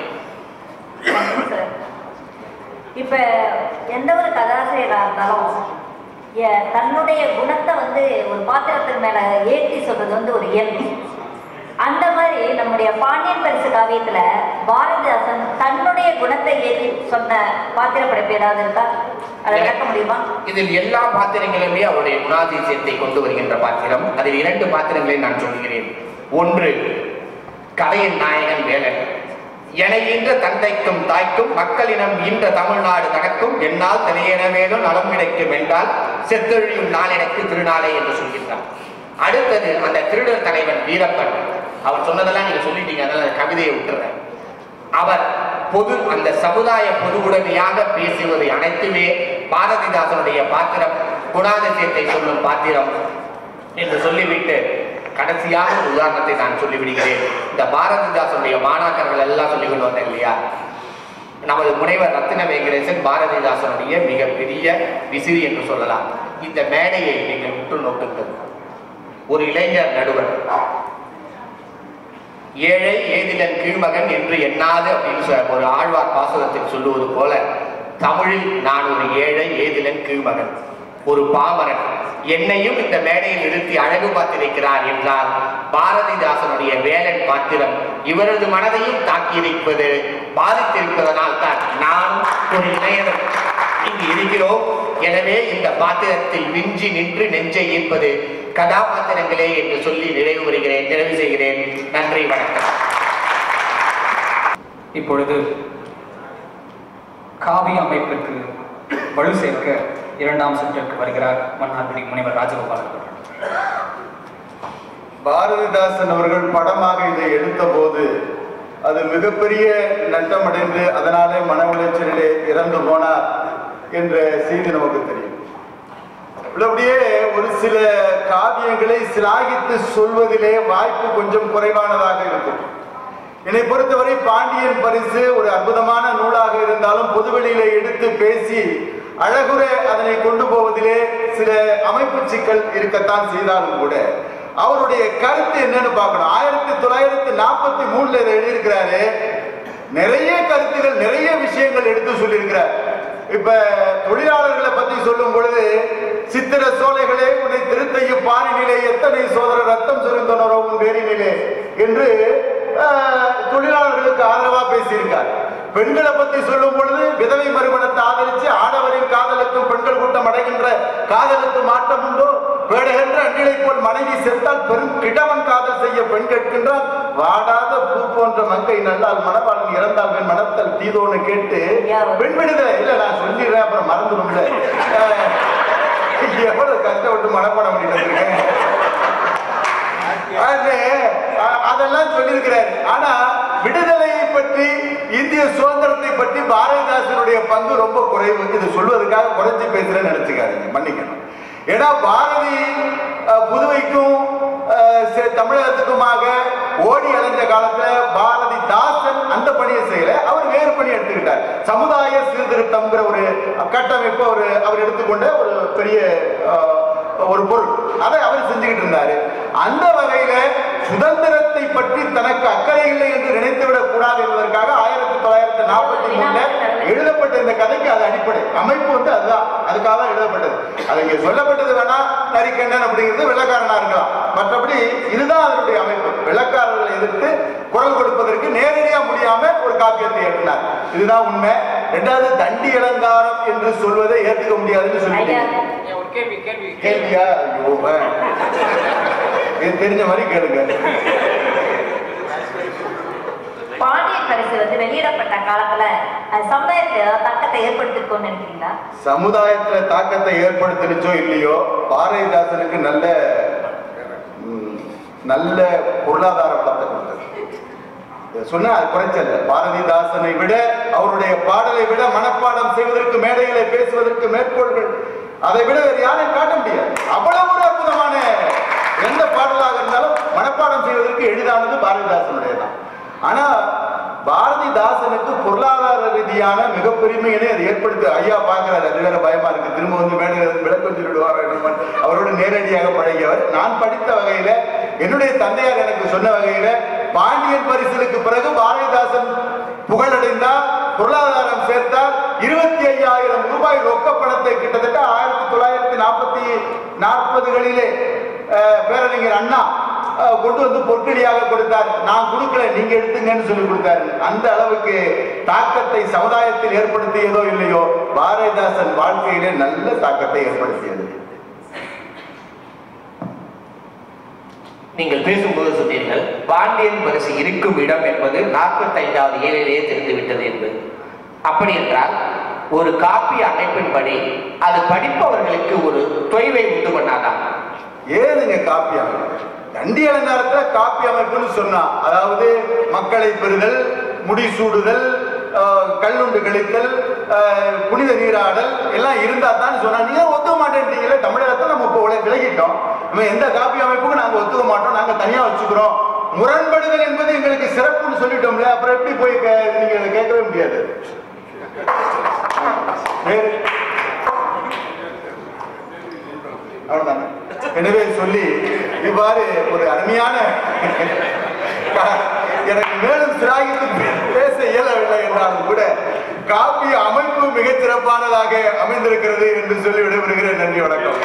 சார். இப்ப எந்த ஒரு கதாசிரியரா இருந்தாலும் எ- தன்னுடைய குணத்தை வந்து ஒரு பாத்திரத்தின் மேல ஏற்றி சொல்றது வந்து ஒரு இயல்பு அந்த மாதிரி நம்முடைய பாண்டியன் பரிசு காவியத்துல பாரதிதாசன் தன்னுடைய குணத்தை ஏற்றி சொன்ன பாத்திர படைப்பு ஏதாவது இருக்கா அதை விளக்க முடியுமா இதில் எல்லா பாத்திரங்களுமே அவருடைய குணாதிசயத்தை கொண்டு வருகின்ற பாத்திரம் அதில் இரண்டு பாத்திரங்களை நான் சொல்கிறேன் ஒன்று கதையின் நாயகன் வேலன் என ஈன்ற தந்தைக்கும் தாய்க்கும் மக்களினம் ஈன்ற தமிழ்நாடு தனக்கும் என்னால் தலையென மேலும் நலம் கிடைக்கும் என்றால் செத்தொழியும் நாள் எனக்கு திருநாளே என்று சொல்கின்றார் அடுத்தது அந்த திருடர் தலைவன் வீரப்பன் அவர் சொன்னதெல்லாம் நீங்க சொல்லிட்டீங்க அதனால அந்த கவிதையை விட்டுறேன் அவர் பொது அந்த சமுதாய பொது உடைமையாக பேசுவது அனைத்துமே பாரதிதாசனுடைய பாத்திரம் குணாதிசயத்தை சொல்லும் பாத்திரம் என்று சொல்லிவிட்டு கடைசியாக ஒரு உதாரணத்தை நான் சொல்லிவிடுகிறேன் இந்த பாரதிதாசனுடைய மாணாக்கர்கள் எல்லாம் சொல்லிக் கொண்டு வந்தேன் இல்லையா நமது முனைவர் ரத்தின வெங்கடேசன் பாரதிதாசனுடைய மிகப்பெரிய விசிறி என்று சொல்லலாம் இந்த மேடையை நீங்கள் உற்று நோக்குங்கள் ஒரு இளைஞர் நடுவர் ஏழை ஏதிலன் கீழ்மகன் என்று எண்ணாது அப்படின்னு சொ- ஒரு ஆழ்வார் பாசுரத்தில் சொல்லுவது போல தமிழில் நான் ஒரு ஏழை ஏதிலன் கீழ்மகன் ஒரு பாமரன் என்னையும் இந்த மேடையில் நிறுத்தி அழகு பார்த்திருக்கிறார் என்றால் பாரதிதாசனுடைய வேலன் பாத்திரம் இவரது மனதையும் தாக்கியிருப்பது பாதித்திருப்பதனால் தான் நான் ஒரு இளைஞன் இங்கு இருக்கிறோம் எனவே இந்த பாத்திரத்தில் விஞ்சி நின்று நெஞ்சை ஈர்ப்பது கதாபாத்திரங்களே என்று சொல்லி நிறைவு வருகிறேன் நிறைவு செய்கிறேன் நன்றி வணக்கம் இப்பொழுது காவிய அமைப்பிற்கு வலு சேர்க்க இரண்டாம் சுற்றிற்கு வருகிறார் மன்னார்குடி முனைவர் ராஜகோபால் அவர்கள் பாரதிதாசன் அவர்கள் படமாக இதை எடுத்த போது அது மிகப்பெரிய நட்டமடைந்து அதனாலே மன உளைச்சலிலே இறந்து போனார் என்ற செய்தி நமக்கு தெரியும் அப்படியே ஒரு சில காவியங்களை சிலாகித்து சொல்வதிலே வாய்ப்பு கொஞ்சம் குறைவானதாக இருக்கும் என்னை பொறுத்தவரை பாண்டியன் பரிசு ஒரு அற்புதமான நூலாக இருந்தாலும் பொதுவெளியில எடுத்து பேசி அழகுற அதனை கொண்டு போவதிலே சில அமைப்பு சிக்கல் இருக்கத்தான் செய்தாலும் கூட அவருடைய கருத்து என்னன்னு பார்க்கணும் ஆயிரத்தி தொள்ளாயிரத்தி நாற்பத்தி மூணுல இதை எழுதியிருக்கிறாரு நிறைய கருத்துகள் நிறைய விஷயங்கள் எடுத்து சொல்லியிருக்கிறார் இப்ப தொழிலாளர்களை பத்தி சொல்லும் பொழுது சித்திர சோலைகளே உன்னை திருத்தையும் பாரினிலே எத்தனை சோதர ரத்தம் சுரிந்தனரோ உன் வேரினிலே என்று ஆஹ், தொழிலாளர்களுக்கு ஆதரவா பேசியிருக்கார் பெண்களை பத்தி சொல்லும் பொழுது விதவை மறுமணத்தை ஆதரிச்சு ஆடவரின் காதலுக்கும் பெண்கள் கூட்டம் அடைகின்ற காதலுக்கு மாற்றம் உண்டோ பேடுகின்ற அன்றிலை போல் மனைவி செத்தால் பெரும் கிழவன் காதல் செய்ய பெண் கேட்கின்றான் வாடாத பூ போன்ற மங்கை நல்லால் மணவாளன் இறந்தால் பெண் மனத்தல் தீதோன்னு கேட்டு பெண் விடுதலை இல்ல நான் சொல்லிடுறேன் அப்புறம் மறந்துடும்ல அஹ், எவ்வளவு கஷ்டப்பட்டு மனப்பாடம் பண்ணிட்டு வந்திருக்கேன் அது, அ- அதெல்லாம் சொல்லியிருக்கிறார் ஆனா விடுதலையை பற்றி இந்திய சுதந்திரத்தை பற்றி பாரதிதாசனுடைய பங்கு ரொம்ப குறைவு இது சொல்வதற்காக குறைச்சி பேசுறேன்னு நினைச்சுக்காதீங்க மன்னிக்கணும் ஏன்னா பாரதி அஹ், புதுவைக்கும் அஹ், செ- தமிழகத்துக்குமாக ஓடி அலைஞ்ச காலத்துல பாரதி தாசன் அந்த பணியை செய்யல அவர் வேறு பணி எடுத்துக்கிட்டார் சமுதாய சீர்திருத்தம்ங்கிற ஒரு கட்டமைப்பு அவர் அவர் எடுத்துக்கொண்ட ஒரு பெரிய அஹ், ஒரு பொருள் அதை அவர் செஞ்சுக்கிட்டு இருந்தாரு அந்த வகையில சுதந்திரத்தை பற்றி தனக்கு அக்கறை இல்லை என்று நினைத்துவிடக் கூடாது என்பதற்காக ஆயிரத்தி தொள்ளாயிரத்தி நாற்பத்தி மூணுல எழுதப்பட்ட இந்த கதைக்கு அது அடிப்படை அமைப்பு வந்து அதுதான் அதுக்காக தான் எழுதப்பட்டது அது இங்க சொல்லப்பட்டது வேணா நரிக்கண்ணன் அப்படிங்கிறது வெள்ளக்காரனா இருக்கலாம் மற்றபடி இதுதான் அதனுடைய அமைப்பு வெள்ளக்காரர்களை எதிர்த்து குரல் கொடுப்பதற்கு நேரடியா முடியாம ஒரு காப்பியத்தை எழுதினார் இதுதான் உண்மை ரெண்டாவது தண்டி அலங்காரம் என்று சொல்வதை ஏற்றுக்க முடியாதுன்னு ஐயா சொல்லிட்டு ஒரு கேள்வி கேள்வி கேள்வியா ஐயோ, ஆ. இது தெரிஞ்ச மாதிரி கேளுங்க பாண்டியன் பரிசு வந்து வெளியிடப்பட்ட காலத்துல அது சமுதாயத்துல ஏதாவது தாக்கத்தை ஏற்படுத்திருக்கும்னு நினைக்கிறீங்களா சமுதாயத்துல தாக்கத்தை ஏற்படுத்தினுச்சோ இல்லையோ பாரதிதாசனுக்கு நல்ல ம், நல்ல பொருளாதார வளத்தை கொடுத்தது இதை சொன்னா அது குறைச்சல்ல பாரதிதாசனை விட அவருடைய பாடலை விட மனப்பாடம் செய்வதற்கு மேடைகளை பேசுவதற்கு மேற்கோள்கள் அதை விட வேறு யாரையும் காட்ட முடியாது அவ்வளவு ஒரு அற்புதமான எந்த பாடலாக இருந்தாலும் மனப்பாடம் செய்வதற்கு எளிதானது பாரதிதாசனுடைய தான் ஆனா பாரதிதாசனுக்கு பொருளாதார ரீதியான மிகப்பெருமையினை அது ஏற்படுத்தி ஐயா பார்க்கிறாரு அது வேற பயமா இருக்கு திரும்ப வந்து மேடையில் விளக்கம் சொல்லிடுவார் என்னமோ. அவரோடு நேரடியாக பழகியவர் நான் படித்த வகையில என்னுடைய தந்தையார் எனக்கு சொன்ன வகையில பாண்டியன் பரிசலுக்கு பிறகு பாரதிதாசன் புகழடைந்தார் பொருளாதாரம் சேர்த்தார் இருபத்தி ஐயாயிரம் ரூபாய் ரொக்க பணத்தை கிட்டத்தட்ட ஆயிரத்தி தொள்ளாயிரத்தி நாற்பத்தி நாற்பதுகளிலே அஹ், பேரறிஞர் அண்ணா அஹ், கொண்டு வந்து பொற்கடியாக கொடுத்தார் நான் கொடுக்கல நீங்க எடுத்துங்கன்னு சொல்லி கொடுத்தாரு அந்த அளவுக்கு தாக்கத்தை சமுதாயத்தில் ஏற்படுத்தியதோ இல்லையோ பாரதிதாசன் வாழ்க்கையிலே நல்ல தாக்கத்தை ஏற்படுத்தியது நீங்கள் பேசும்போது சொன்னீர்கள் பாண்டியன் பரிசு இருக்கும் இடம் என்பது நாற்பத்தைந்தாவது ஏழிலேயே தெரிந்துவிட்டது என்பது அப்படி என்றால் ஒரு காப்பிய அமைப்பின்படி அது படிப்பவர்களுக்கு ஒரு தொய்வை உண்டு பண்ணாதான் ஏதுங்க காப்பி அமைப்பு தண்டி அலங்காரத்துல காப்பி அமைப்புன்னு சொன்னா அதாவது மக்களை பெறுதல் முடிசூடுதல் ஆஹ், கல்லுண்டு கழித்தல் ஆஹ், புனித நீராடல் எல்லாம் இருந்தா தான் சொன்னா நீங்க ஒத்துக்க மாட்டேன்றீங்களே தமிழகத்தை நம்ம இப்போ உள்ள விலகிட்டோம் நம்ம எந்த காப்பி அமைப்புக்கும் நாங்க ஒத்துக்க மாட்டோம் நாங்க தனியா வச்சுக்கிறோம் முரண்படுதல் என்பது எங்களுக்கு சிறப்புன்னு சொல்லிட்டோம்ல அப்புறம் எப்படி போய் கே- நீங்க அதை கேட்கவே முடியாது வேறு அவ்வளவுதாங்க எனவே சொல்லி இவ்வாறு ஒரு அருமையான எனக்கு மேலும் சிராகித்து பேச இயலவில்லை என்றாலும் கூட காப்பிய அமைப்பு மிகச் சிறப்பானதாக அமைந்திருக்கிறது என்று சொல்லி விடைபெறுகிறேன் நன்றி வணக்கம்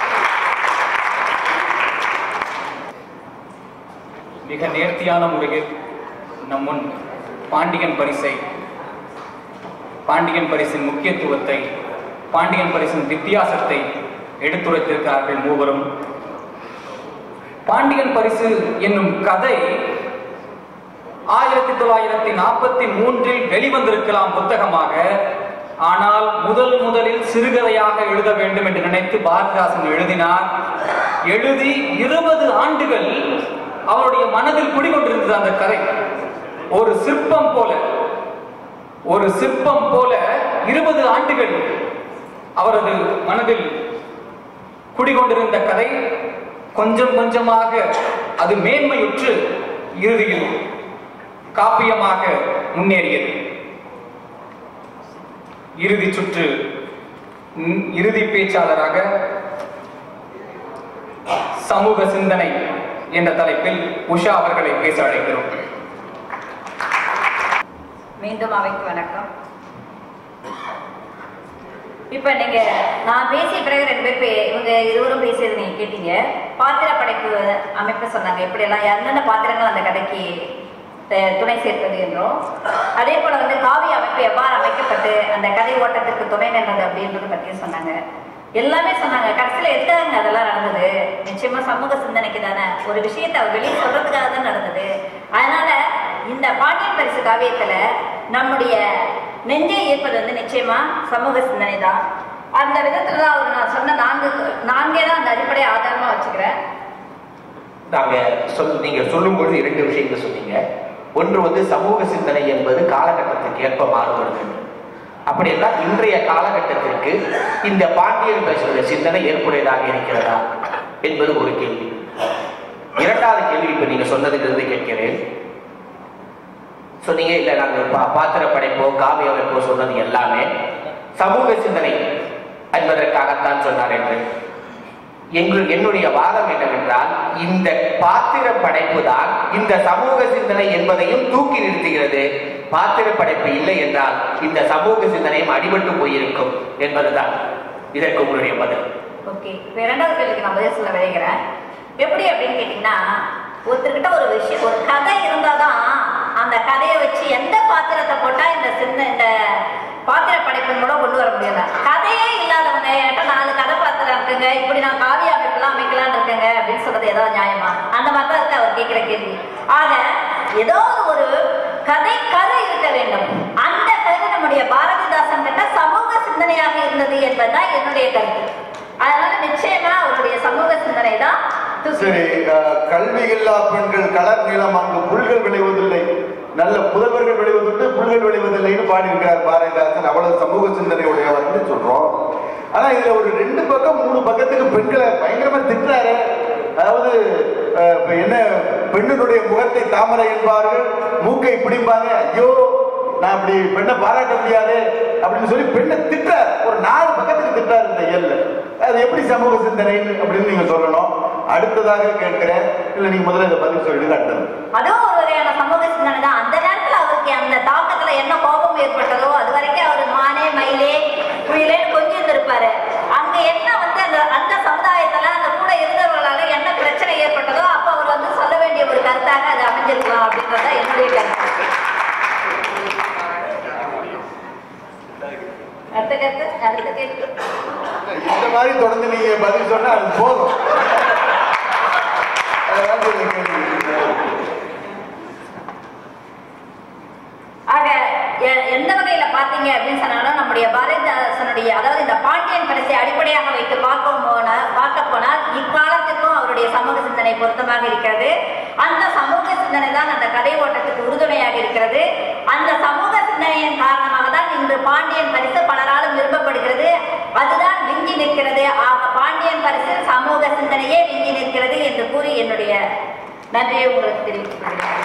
மிக நேர்த்தியான முறையில் நம் முன் பாண்டியன் பரிசை பாண்டியன் பரிசின் முக்கியத்துவத்தை பாண்டியன் பரிசின் வித்தியாசத்தை எடுத்துரைத்திருக்கிறார்கள் மூவரும் பாண்டியன் பரிசு என்னும் கதை ஆயிரத்தி தொள்ளாயிரத்தி நாற்பத்தி மூன்றில் வெளிவந்திருக்கலாம் புத்தகமாக ஆனால் முதல் முதலில் சிறுகதையாக எழுத வேண்டும் என்று நினைத்து பாரதிதாசன் எழுதினார் எழுதி இருபது ஆண்டுகள் அவருடைய மனதில் குடிகொண்டிருந்தது அந்த கதை ஒரு சிற்பம் போல ஒரு சிற்பம் போல இருபது ஆண்டுகள் அவரது மனதில் குடிகொண்டிருந்த கதை கொஞ்சம் கொஞ்சமாக அது மேன்மையுற்று இறுதியில் காப்பியமாக முன்னேறியது இறுதி சுற்று ம், இறுதி பேச்சாளராக சமூக சிந்தனை என்ற தலைப்பில் உஷா அவர்களை பேச அழைக்கிறோம் மீண்டும் அவைக்கு வணக்கம் இப்ப நீங்க நான் பேசிய பிறகு ரெண்டு பேர் பே- இவங்க இருவரும் பேசியது நீங்க கேட்டீங்க பாத்திர படைப்பு அமைப்பு சொன்னாங்க எப்படி எல்லாம் என்னென்ன பாத்திரங்கள் அந்த கதைக்கு த- துணை சேர்த்தது என்றும் அதே போல வந்து காவிய அமைப்பு எவ்வாறு அமைக்கப்பட்டு அந்த கதை ஓட்டத்திற்கு துணை நின்றது அப்படின்றது பற்றியும் சொன்னாங்க எல்லாமே சொன்னாங்க கடைசியில எதுக்காக அதெல்லாம் நடந்தது நிச்சயமா சமூக சிந்தனைக்கு தானே ஒரு விஷயத்தை அவர் வெளியே சொல்றதுக்காக தான் நடந்தது அதனால இந்த பாண்டியன் பரிசு காவியத்துல நம்முடைய நெஞ்சை ஈர்ப்பது வந்து நிச்சயமா சமூக சிந்தனை தான் அந்த விதத்துல தான் அவர் நான் சொன்ன நான்கு நான்கே தான் அந்த அடிப்படை ஆதாரமா வச்சுக்கிறேன் நாங்க சொல் நீங்க சொல்லும் பொழுது இரண்டு விஷயங்கள் சொன்னீங்க ஒன்று வந்து சமூக சிந்தனை என்பது காலகட்டத்துக்கு ஏற்ப மாறுபடுகிறது அப்படி என்றால் இன்றைய காலகட்டத்திற்கு இந்த பாண்டியன் பேசுகிற சிந்தனை ஏற்புடையதாக இருக்கிறதா என்பது ஒரு கேள்வி இரண்டாவது கேள்வி இப்ப நீங்க சொன்னதிலிருந்து கேட்கிறேன் சொன்னீங்க இல்ல நாங்க பா- பாத்திர படைப்போ காவிய அமைப்போ சொன்னது எல்லாமே சமூக சிந்தனை என்பதற்காகத்தான் சொன்னார் என்று எங்கள் என்னுடைய வாதம் என்னவென்றால் இந்த பாத்திர படைப்பு தான் இந்த சமூக சிந்தனை என்பதையும் தூக்கி நிறுத்துகிறது பாத்திர படைப்பு இல்லை என்றால் இந்த சமூக சிந்தனையும் அடிபட்டு போயிருக்கும் என்பதுதான் இதற்கு உங்களுடைய பதில் ஓகே இப்போ இரண்டாவது கேள்விக்கு நான் பதில் சொல்ல விளைகிறேன் எப்படி அப்படின்னு கேட்டிங்கன்னா ஒருத்தர்கிட்ட ஒரு விஷயம் ஒரு கதை இருந்தாதான் அந்த கதையை வச்சு எந்த பாத்திரத்தை போட்டா இந்த சின்ன இந்த பாத்திர படைப்பின் மூலம் கொண்டு வர முடியல கதையே இல்லாதவங்க என்கிட்ட நாலு கதை பாத்திரம் இருக்குங்க இப்படி நான் காவிய அமைப்பெல்லாம் அமைக்கலாம்னு இருக்கேங்க அப்படின்னு சொல்றது ஏதாவது நியாயமா அந்த மாதிரி தான் இருக்கு அவர் கேட்கிற கேள்வி ஆக ஏதோ ஒரு கதை கரு இருக்க வேண்டும் அந்த கரு நம்முடைய பாரதிதாசன் கிட்ட சமூக சிந்தனையாக இருந்தது என்பதுதான் என்னுடைய கருத்து அதனால நிச்சயமா அவருடைய சமூக சிந்தனை தான் தூக்கி சரி அஹ், கல்வி இல்லா பெண்கள் கலர் நீளம் அங்கு புல்கள் விளைவதில்லை நல்ல புதல்வர்கள் விளைவதுண்டு புல்கள் விளைவதில்லைன்னு பாடியிருக்கிறார் பாரதிதாசன் அவ்வளவு சமூக சிந்தனை உடையவர்னு சொல்றோம் ஆனா இதுல ஒரு ரெண்டு பக்கம் மூணு பக்கத்துக்கு பெண்களை பயங்கரமா திட்டுறாரு அதாவது அஹ், இப்ப என்ன பெண்ணினுடைய முகத்தை தாமரை என்பார்கள் மூக்கை பிடிப்பாங்க ஐயோ நான் அப்படி பெண்ணை பாராட்ட முடியாது அப்படின்னு சொல்லி பெண்ணை திட்டார் ஒரு நாலு பக்கத்துக்கு திட்டார் இந்த ஏல்ல அது எப்படி சமூக சிந்தனை அப்படின்னு நீங்க சொல்லணும் அடுத்ததாக கேட்கிறேன் இல்ல நீங்க முதல்ல இதை பதில் சொல்லிடுங்க அடுத்தது அதுவும் ஒரு வகையான சமூக சிந்தனை தான் அந்த நேரத்துல அவருக்கு அந்த தாக்கத்துல என்ன கோபம் ஏற்பட்டதோ அது வரைக்கும் அவர் மானே மயிலே குயிலேன்னு கொஞ்சம் இருந்திருப்பாரு அங்க என்ன வந்து அந்த அந்த சமுதாயத்துல அந்த கூட இருந்தவர்களால என்ன பிரச்சனை ஏற்பட்டதோ அப்ப அவர் வந்து சொல்ல வேண்டிய ஒரு கருத்தாக அது அமைஞ்சிருக்கலாம் அப்படின்றத என்னுடைய கருத்து அடுத்த கருத்து அடுத்த கேள்வி இந்த மாதிரி தொடர்ந்து நீங்க பதில் சொன்னா அது போதும் அதான் இந்த கேள்வி. ஆக எ- எந்த வகையில பாத்தீங்க அப்படின்னு சொன்னாலும் நம்முடைய பாரதிதாசனுடைய அதாவது இந்த பாண்டியன் பரிசை அடிப்படையாக வைத்து பார்க்கும் போன பார்க்க போனால் இக்காலத்துக்கும் அவருடைய சமூக சிந்தனை பொருத்தமாக இருக்கிறது அந்த சமூக சிந்தனை தான் அந்த கதை ஓட்டத்துக்கு உறுதுணையாக இருக்கிறது அந்த சமூக சிந்தனையின் காரணமாக தான் இன்று பாண்டியன் பரிசு பலராலும் விரும்பப்படுகிறது அதுதான் விஞ்சி நிற்கிறது ஆக பாண்டியன் பரிசில் சமூக சிந்தனையே விஞ்சி நிற்கிறது என்று கூறி என்னுடைய நன்றியை உங்களுக்கு தெரிவித்துக் கொள்கிறேன்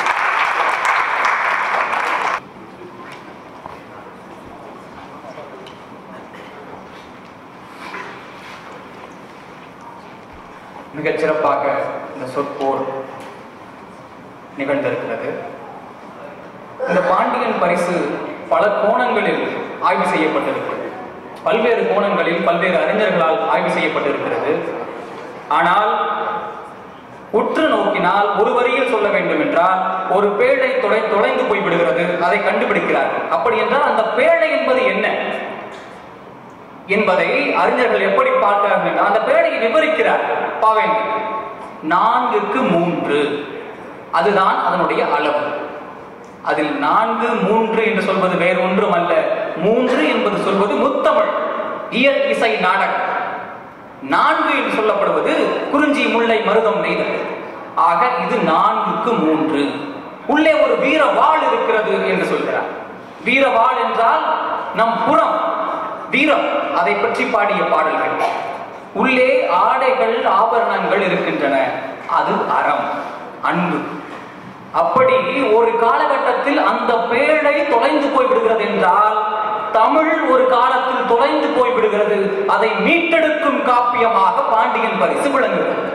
மிகச் சிறப்பாக இந்த சொற்போர் நிகழ்ந்திருக்கிறது இந்த பாண்டியன் பரிசு பல கோணங்களில் ஆய்வு செய்யப்பட்டிருக்கிறது பல்வேறு கோணங்களில் பல்வேறு அறிஞர்களால் ஆய்வு செய்யப்பட்டிருக்கிறது ஆனால் உற்று நோக்கினால் ஒரு வரியில் சொல்ல வேண்டும் என்றால் ஒரு பேழை தொலை தொலைந்து போய்விடுகிறது அதை கண்டுபிடிக்கிறார்கள் அப்படி என்றால் அந்த பேழை என்பது என்ன என்பதை அறிஞர்கள் எப்படி பார்க்கிறார்கள் என்றால் அந்த பேழையை விவரிக்கிறார் பாவேந்தர் நான்குக்கு மூன்று அதுதான் அதனுடைய அளவு அதில் நான்கு மூன்று என்று சொல்வது வேறு ஒன்றும் அல்ல மூன்று என்பது சொல்வது முத்தமிழ் இயல் இசை நாடகம் நான்கு என்று சொல்லப்படுவது குறிஞ்சி முல்லை மருதம் நெய்தல் ஆக இது நான்குக்கு மூன்று உள்ளே ஒரு வீர வாள் இருக்கிறது என்று சொல்கிறார் வீர வாள் என்றால் நம் புறம் வீரம் அதை பற்றி பாடிய பாடல்கள் உள்ளே ஆடைகள் ஆபரணங்கள் இருக்கின்றன அது அறம் அன்பு அப்படி ஒரு காலகட்டத்தில் அந்த பேழை தொலைந்து போய்விடுகிறது என்றால் தமிழ் ஒரு காலத்தில் தொலைந்து போய்விடுகிறது அதை மீட்டெடுக்கும் காப்பியமாக பாண்டியன் பரிசு விளங்குகிறது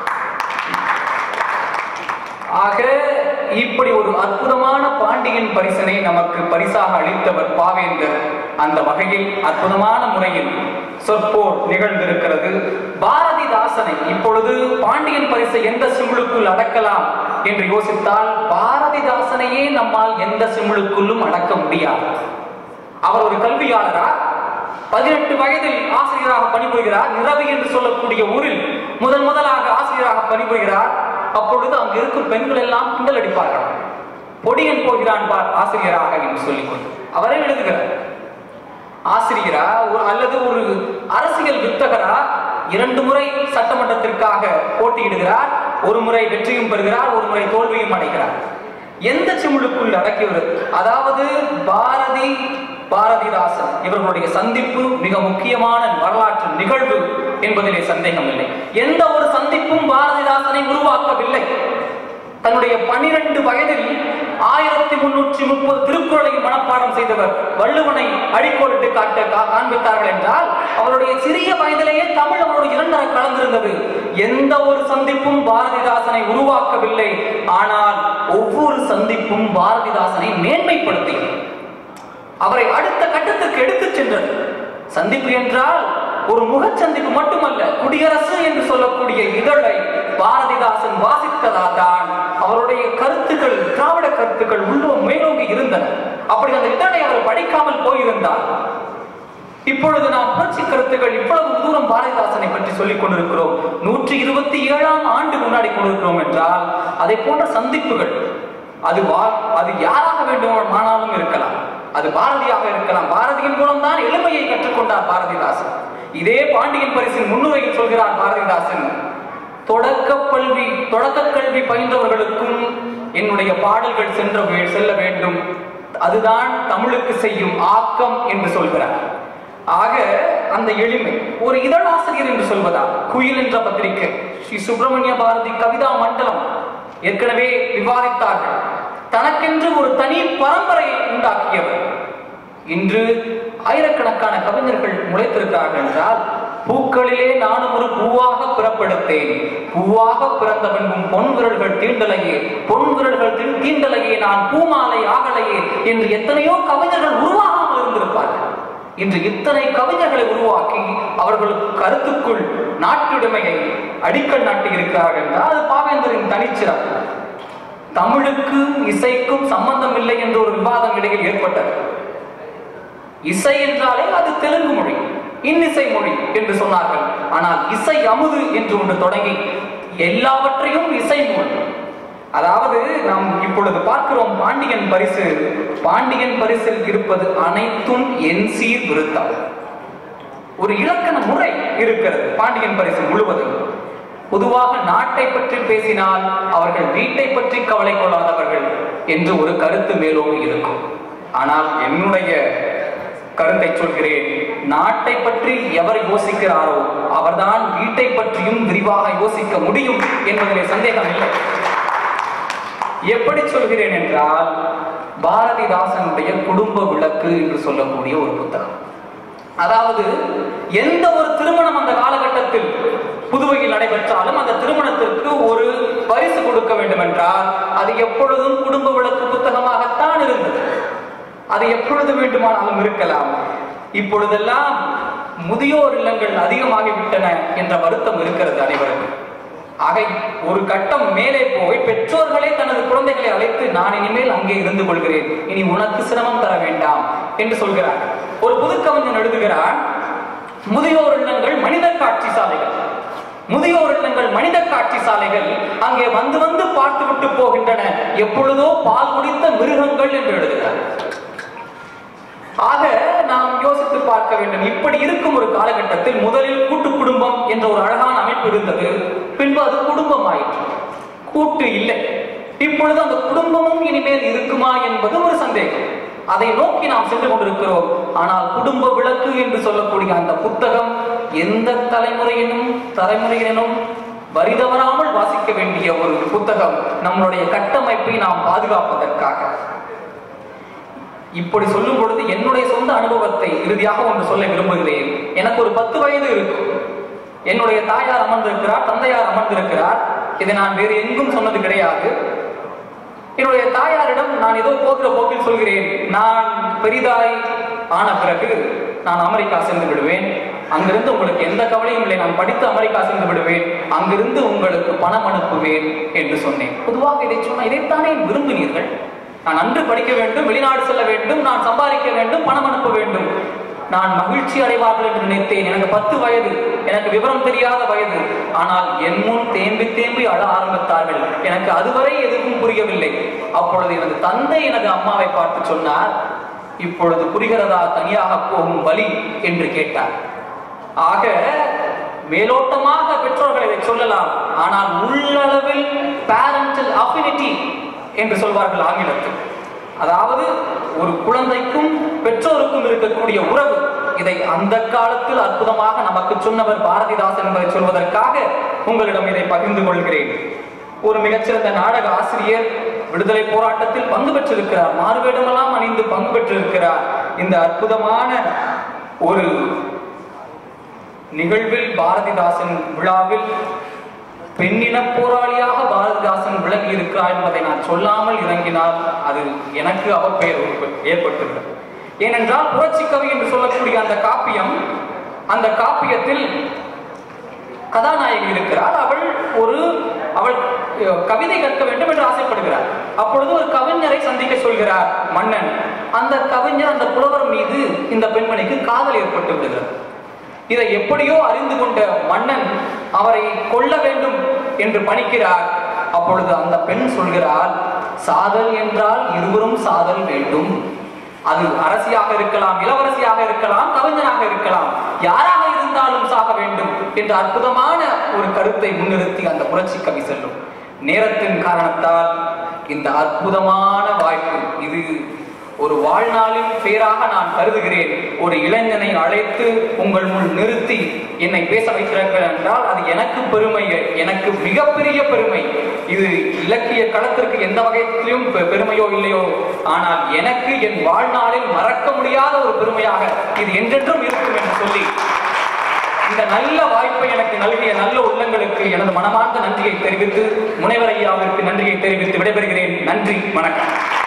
ஆக இப்படி ஒரு அற்புதமான பாண்டியன் பரிசனை நமக்கு பரிசாக அளித்தவர் பாவேந்தர் அந்த வகையில் அற்புதமான முறையில் சொற்போர் நிகழ்ந்திருக்கிறது பாரதிதாசனை இப்பொழுது பாண்டியன் பரிசை எந்த சிமிழுக்குள் அடக்கலாம் என்று யோசித்தால் பாரதிதாசனையே நம்மால் எந்த சிமிழுக்குள்ளும் அடக்க முடியாது அவர் ஒரு கல்வியாளரா பதினெட்டு வயதில் ஆசிரியராக பணிபுரிகிறார் நிரவி என்று சொல்லக்கூடிய ஊரில் முதல் முதலாக ஆசிரியராக பணிபுரிகிறார் அப்பொழுது அங்கு இருக்கும் பெண்கள் எல்லாம் கிண்டல் அடிப்பார்கள் பொடியன் போகிறான் பார் ஆசிரியராக என்று சொல்லிக்கொண்டு அவரே எழுதுகிறார் ஆசிரியரா ஒரு- அல்லது ஒரு அரசியல் வித்தகரா இரண்டு முறை சட்டமன்றத்திற்காக போட்டியிடுகிறார் ஒரு முறை வெற்றியும் பெறுகிறார் ஒரு முறை தோல்வியும் அடைகிறார் எந்த சிமுளுக்குள் அடக்கியவர் அதாவது பாரதி பாரதிதாசன் இவர்களுடைய சந்திப்பு மிக முக்கியமான வரலாற்று நிகழ்வு என்பதிலே சந்தேகம் இல்லை எந்த ஒரு சந்திப்பும் பாரதிதாசனை உருவாக்கவில்லை தன்னுடைய பன்னிரண்டு வயதில் ஆயிரத்தி முன்னூற்றி முப்பது திருக்குறளையும் மனப்பாடம் செய்தவர் வள்ளுவனை அடிக்கோலிட்டு காட்ட கா- காண்பித்தார்கள் என்றால் அவருடைய சிறிய வயதிலேயே தமிழ் அவருடைய இரண்டரை கலந்திருந்தது எந்த ஒரு சந்திப்பும் பாரதிதாசனை உருவாக்கவில்லை ஆனால் ஒவ்வொரு சந்திப்பும் பாரதிதாசனை மேன்மைப்படுத்தியது அவரை அடுத்த கட்டத்துக்கு எடுத்துச் சென்றது சந்திப்பு என்றால் ஒரு முகச்சந்திப்பு மட்டுமல்ல குடியரசு என்று சொல்லக்கூடிய இதழை பாரதிதாசன் வாசித்ததால் தான் அவருடைய கருத்துக்கள் திராவிட கருத்துக்கள் உள்ளோ மேலோங்கி இருந்தன அப்படி அந்த இதழை அவர் படிக்காமல் போயிருந்தார் இப்பொழுது நாம் புரட்சி கருத்துக்கள் இவ்வளவு தூரம் பாரதிதாசனை பற்றி சொல்லிக் கொண்டிருக்கிறோம் நூற்றி இருபத்தி ஏழாம் ஆண்டு முன்னாடி கொண்டிருக்கிறோம் என்றால் அதை போன்ற சந்திப்புகள் அது வா- அது யாராக வேண்டுமானாலும் இருக்கலாம் அது பாரதியாக இருக்கலாம் பாரதியின் மூலம் தான் எளிமையை கற்றுக்கொண்டார் பாரதிதாசன் இதே பாண்டியன் பரிசின் முன்னுரையில் சொல்கிறார் பாரதிதாசன் தொடக்க கல்வி தொடக்க கல்வி பயின்றவர்களுக்கும் என்னுடைய பாடல்கள் சென்ற வே- செல்ல வேண்டும் அதுதான் தமிழுக்கு செய்யும் ஆக்கம் என்று சொல்கிறார் ஆக அந்த எளிமை ஒரு இதழாசிரியர் என்று சொல்வதா குயில் என்ற பத்திரிகை ஸ்ரீ சுப்பிரமணிய பாரதி கவிதா மண்டலம் ஏற்கனவே விவாதித்தார்கள் தனக்கென்று ஒரு தனி பரம்பரையை உண்டாக்கியவர் இன்று ஆயிரக்கணக்கான கவிஞர்கள் முளைத்திருக்கிறார்கள் என்றால் பூக்களிலே நானும் ஒரு பூவாக பிறப்பெடுத்தேன் பூவாக பிறந்த பின்பும் பொன் விரல்கள் தீண்டலையே பொன் விரல்கள் தீ- தீண்டலையே நான் பூமாலை ஆகலையே என்று எத்தனையோ கவிஞர்கள் உருவாகாமல் இருந்திருப்பார்கள் இன்று இத்தனை கவிஞர்களை உருவாக்கி அவர்களுக்கு கருத்துக்குள் நாட்டுடைமையை அடிக்கல் நாட்டி இருக்கிறார்கள் என்றால் அது பாவேந்தரின் தனிச்சிறப்பு தமிழுக்கும் இசைக்கும் சம்பந்தம் இல்லை என்ற ஒரு விவாதம் இடையில் ஏற்பட்டது இசை என்றாலே அது தெலுங்கு மொழி இன்னிசை மொழி என்று சொன்னார்கள் ஆனால் இசை அமுது என்று ஒன்று தொடங்கி எல்லாவற்றையும் இசை நூல் அதாவது நாம் இப்பொழுது பார்க்கிறோம் பாண்டியன் பரிசு பாண்டியன் பரிசில் இருப்பது அனைத்தும் என் சீர் விருத்தம் ஒரு இலக்கண முறை இருக்கிறது பாண்டியன் பரிசு முழுவதும் பொதுவாக நாட்டை பற்றி பேசினால் அவர்கள் வீட்டை பற்றி கவலை கொள்ளாதவர்கள் என்று ஒரு கருத்து மேலோங்கி இருக்கும் ஆனால் என்னுடைய கருத்தை சொல்கிறேன் நாட்டை பற்றி எவர் யோசிக்கிறாரோ அவர்தான் வீட்டை பற்றியும் விரிவாக யோசிக்க முடியும் என்பதிலே சந்தேகம் இல்லை எப்படி சொல்கிறேன் என்றால் பாரதிதாசனுடைய குடும்ப விளக்கு என்று சொல்லக்கூடிய ஒரு புத்தகம் அதாவது எந்த ஒரு திருமணம் அந்த காலகட்டத்தில் புதுவையில் நடைபெற்றாலும் அந்த திருமணத்திற்கு ஒரு பரிசு கொடுக்க வேண்டும் என்றால் அது எப்பொழுதும் குடும்ப விளக்கு புத்தகமாகத்தான் இருந்தது அது எப்பொழுது வேண்டுமானாலும் இருக்கலாம் இப்பொழுதெல்லாம் முதியோர் இல்லங்கள் அதிகமாகிவிட்டன என்ற வருத்தம் இருக்கிறது அனைவருக்கும் ஆக ஒரு கட்டம் மேலே போய் பெற்றோர்களே தனது குழந்தைகளை அழைத்து நான் இனிமேல் அங்கே இருந்து கொள்கிறேன் இனி உனக்கு சிரமம் தர வேண்டாம் என்று சொல்கிறார் ஒரு புதுக்கவிஞன் எழுதுகிறான் முதியோர் இல்லங்கள் மனித காட்சி சாலைகள் முதியோர் இல்லங்கள் மனித காட்சி சாலைகள் அங்கே வந்து வந்து பார்த்து விட்டு போகின்றன எப்பொழுதோ பால் குடித்த மிருகங்கள் என்று எழுதுகிறார் ஆக நாம் யோசித்து பார்க்க வேண்டும் இப்படி இருக்கும் ஒரு காலகட்டத்தில் முதலில் கூட்டு குடும்பம் என்ற ஒரு அழகான அமைப்பு இருந்தது பின்பு அது குடும்பம் ஆயிற்று கூட்டு இல்லை இப்பொழுது அந்த குடும்பமும் இனிமேல் இருக்குமா என்பது ஒரு சந்தேகம் அதை நோக்கி நாம் சென்று கொண்டிருக்கிறோம் ஆனால் குடும்ப விளக்கு என்று சொல்லக்கூடிய அந்த புத்தகம் எந்த தலைமுறையினும் தலைமுறையினும் வரிதவறாமல் வாசிக்க வேண்டிய ஒரு புத்தகம் நம்மளுடைய கட்டமைப்பை நாம் பாதுகாப்பதற்காக இப்படி சொல்லும் பொழுது என்னுடைய சொந்த அனுபவத்தை இறுதியாக ஒன்று சொல்ல விரும்புகிறேன் எனக்கு ஒரு பத்து வயது இருக்கும் என்னுடைய தாயார் அமர்ந்திருக்கிறார் தந்தையார் அமர்ந்திருக்கிறார் இதை நான் வேறு எங்கும் சொன்னது கிடையாது என்னுடைய தாயாரிடம் நான் ஏதோ போகிற போக்கில் சொல்கிறேன் நான் பெரிதாய் ஆன பிறகு நான் அமெரிக்கா சென்று விடுவேன் அங்கிருந்து உங்களுக்கு எந்த கவலையும் இல்லை நான் படித்து அமெரிக்கா சென்று விடுவேன் அங்கிருந்து உங்களுக்கு பணம் அனுப்புவேன் என்று சொன்னேன் பொதுவாக இதை சொன்ன இதைத்தானே விரும்பினீர்கள் நான் அன்று படிக்க வேண்டும் வெளிநாடு செல்ல வேண்டும் நான் சம்பாதிக்க வேண்டும் பணம் அனுப்ப வேண்டும் நான் மகிழ்ச்சி அடைவார்கள் என்று நினைத்தேன் எனக்கு பத்து வயது எனக்கு விவரம் தெரியாத வயது ஆனால் என் முன் தேம்பி தேம்பி அழ ஆரம்பித்தார்கள் எனக்கு அதுவரை எதுவும் புரியவில்லை அப்பொழுது எனது தந்தை எனது அம்மாவை பார்த்து சொன்னார் இப்பொழுது புரிகிறதா தனியாக போகும் வழி என்று கேட்டார் ஆக மேலோட்டமாக பெற்றோர்கள் இதை சொல்லலாம் ஆனால் உள்ளளவில் பேரண்டல் அஃபினிட்டி என்று சொல்வார்கள் ஆங்கிலத்தில் அதாவது ஒரு குழந்தைக்கும் பெற்றோருக்கும் இருக்கக்கூடிய உறவு இதை அந்த காலத்தில் அற்புதமாக நமக்கு சொன்னவர் பாரதிதாசன் என்பதை சொல்வதற்காக உங்களிடம் இதை பகிர்ந்து கொள்கிறேன் ஒரு மிகச்சிறந்த நாடக ஆசிரியர் விடுதலை போராட்டத்தில் பங்கு பெற்றிருக்கிறார் மாறுவேடமெல்லாம் அணிந்து பங்கு பெற்றிருக்கிறார் இந்த அற்புதமான ஒரு நிகழ்வில் பாரதிதாசன் விழாவில் பெண்ணின போராளியாக பாரதிதாசன் விளங்கி இருக்கிறார் என்பதை நான் சொல்லாமல் இறங்கினால் அது எனக்கு அவப்பெயர் ஏற்பட்டுள்ளது ஏனென்றால் புரட்சி கவி என்று சொல்லக்கூடிய அந்த காப்பியம் அந்த காப்பியத்தில் கதாநாயகி இருக்கிறார் அவள் ஒரு அவள் அஹ், கவிதை கற்க வேண்டும் என்று ஆசைப்படுகிறார் அப்பொழுது ஒரு கவிஞரை சந்திக்க சொல்கிறார் மன்னன் அந்த கவிஞர் அந்த புலவர் மீது இந்த பெண்மணிக்கு காதல் ஏற்பட்டு விடுகிறது இதை எப்படியோ அறிந்து கொண்ட மன்னன் அவரை கொல்ல வேண்டும் என்று பணிக்கிறார் அப்பொழுது அந்த பெண் சொல்கிறாள் சாதல் என்றால் இருவரும் சாதல் வேண்டும் அது அரசியாக இருக்கலாம் இளவரசியாக இருக்கலாம் கவிஞனாக இருக்கலாம் யாராக இருந்தாலும் சாக வேண்டும் என்ற அற்புதமான ஒரு கருத்தை முன்னிறுத்தி அந்த புரட்சி கவி செல்லும் நேரத்தின் காரணத்தால் இந்த அற்புதமான வாய்ப்பு இது ஒரு வாழ்நாளின் பேராக நான் கருதுகிறேன் ஒரு இளைஞனை அழைத்து உங்கள் முன் நிறுத்தி என்னை பேச வைக்கிறீர்கள் என்றால் அது எனக்கு பெருமை எனக்கு மிகப்பெரிய பெருமை இது இலக்கிய களத்திற்கு எந்த வகையிலும் பெ- பெருமையோ இல்லையோ ஆனால் எனக்கு என் வாழ்நாளில் மறக்க முடியாத ஒரு பெருமையாக இது என்றென்றும் இருக்கும் என்று சொல்லி இந்த நல்ல வாய்ப்பை எனக்கு நல்கிய நல்ல உள்ளங்களுக்கு எனது மனமார்ந்த நன்றியை தெரிவித்து முனைவர் ஐயாவிற்கு நன்றியை தெரிவித்து விடைபெறுகிறேன் நன்றி வணக்கம்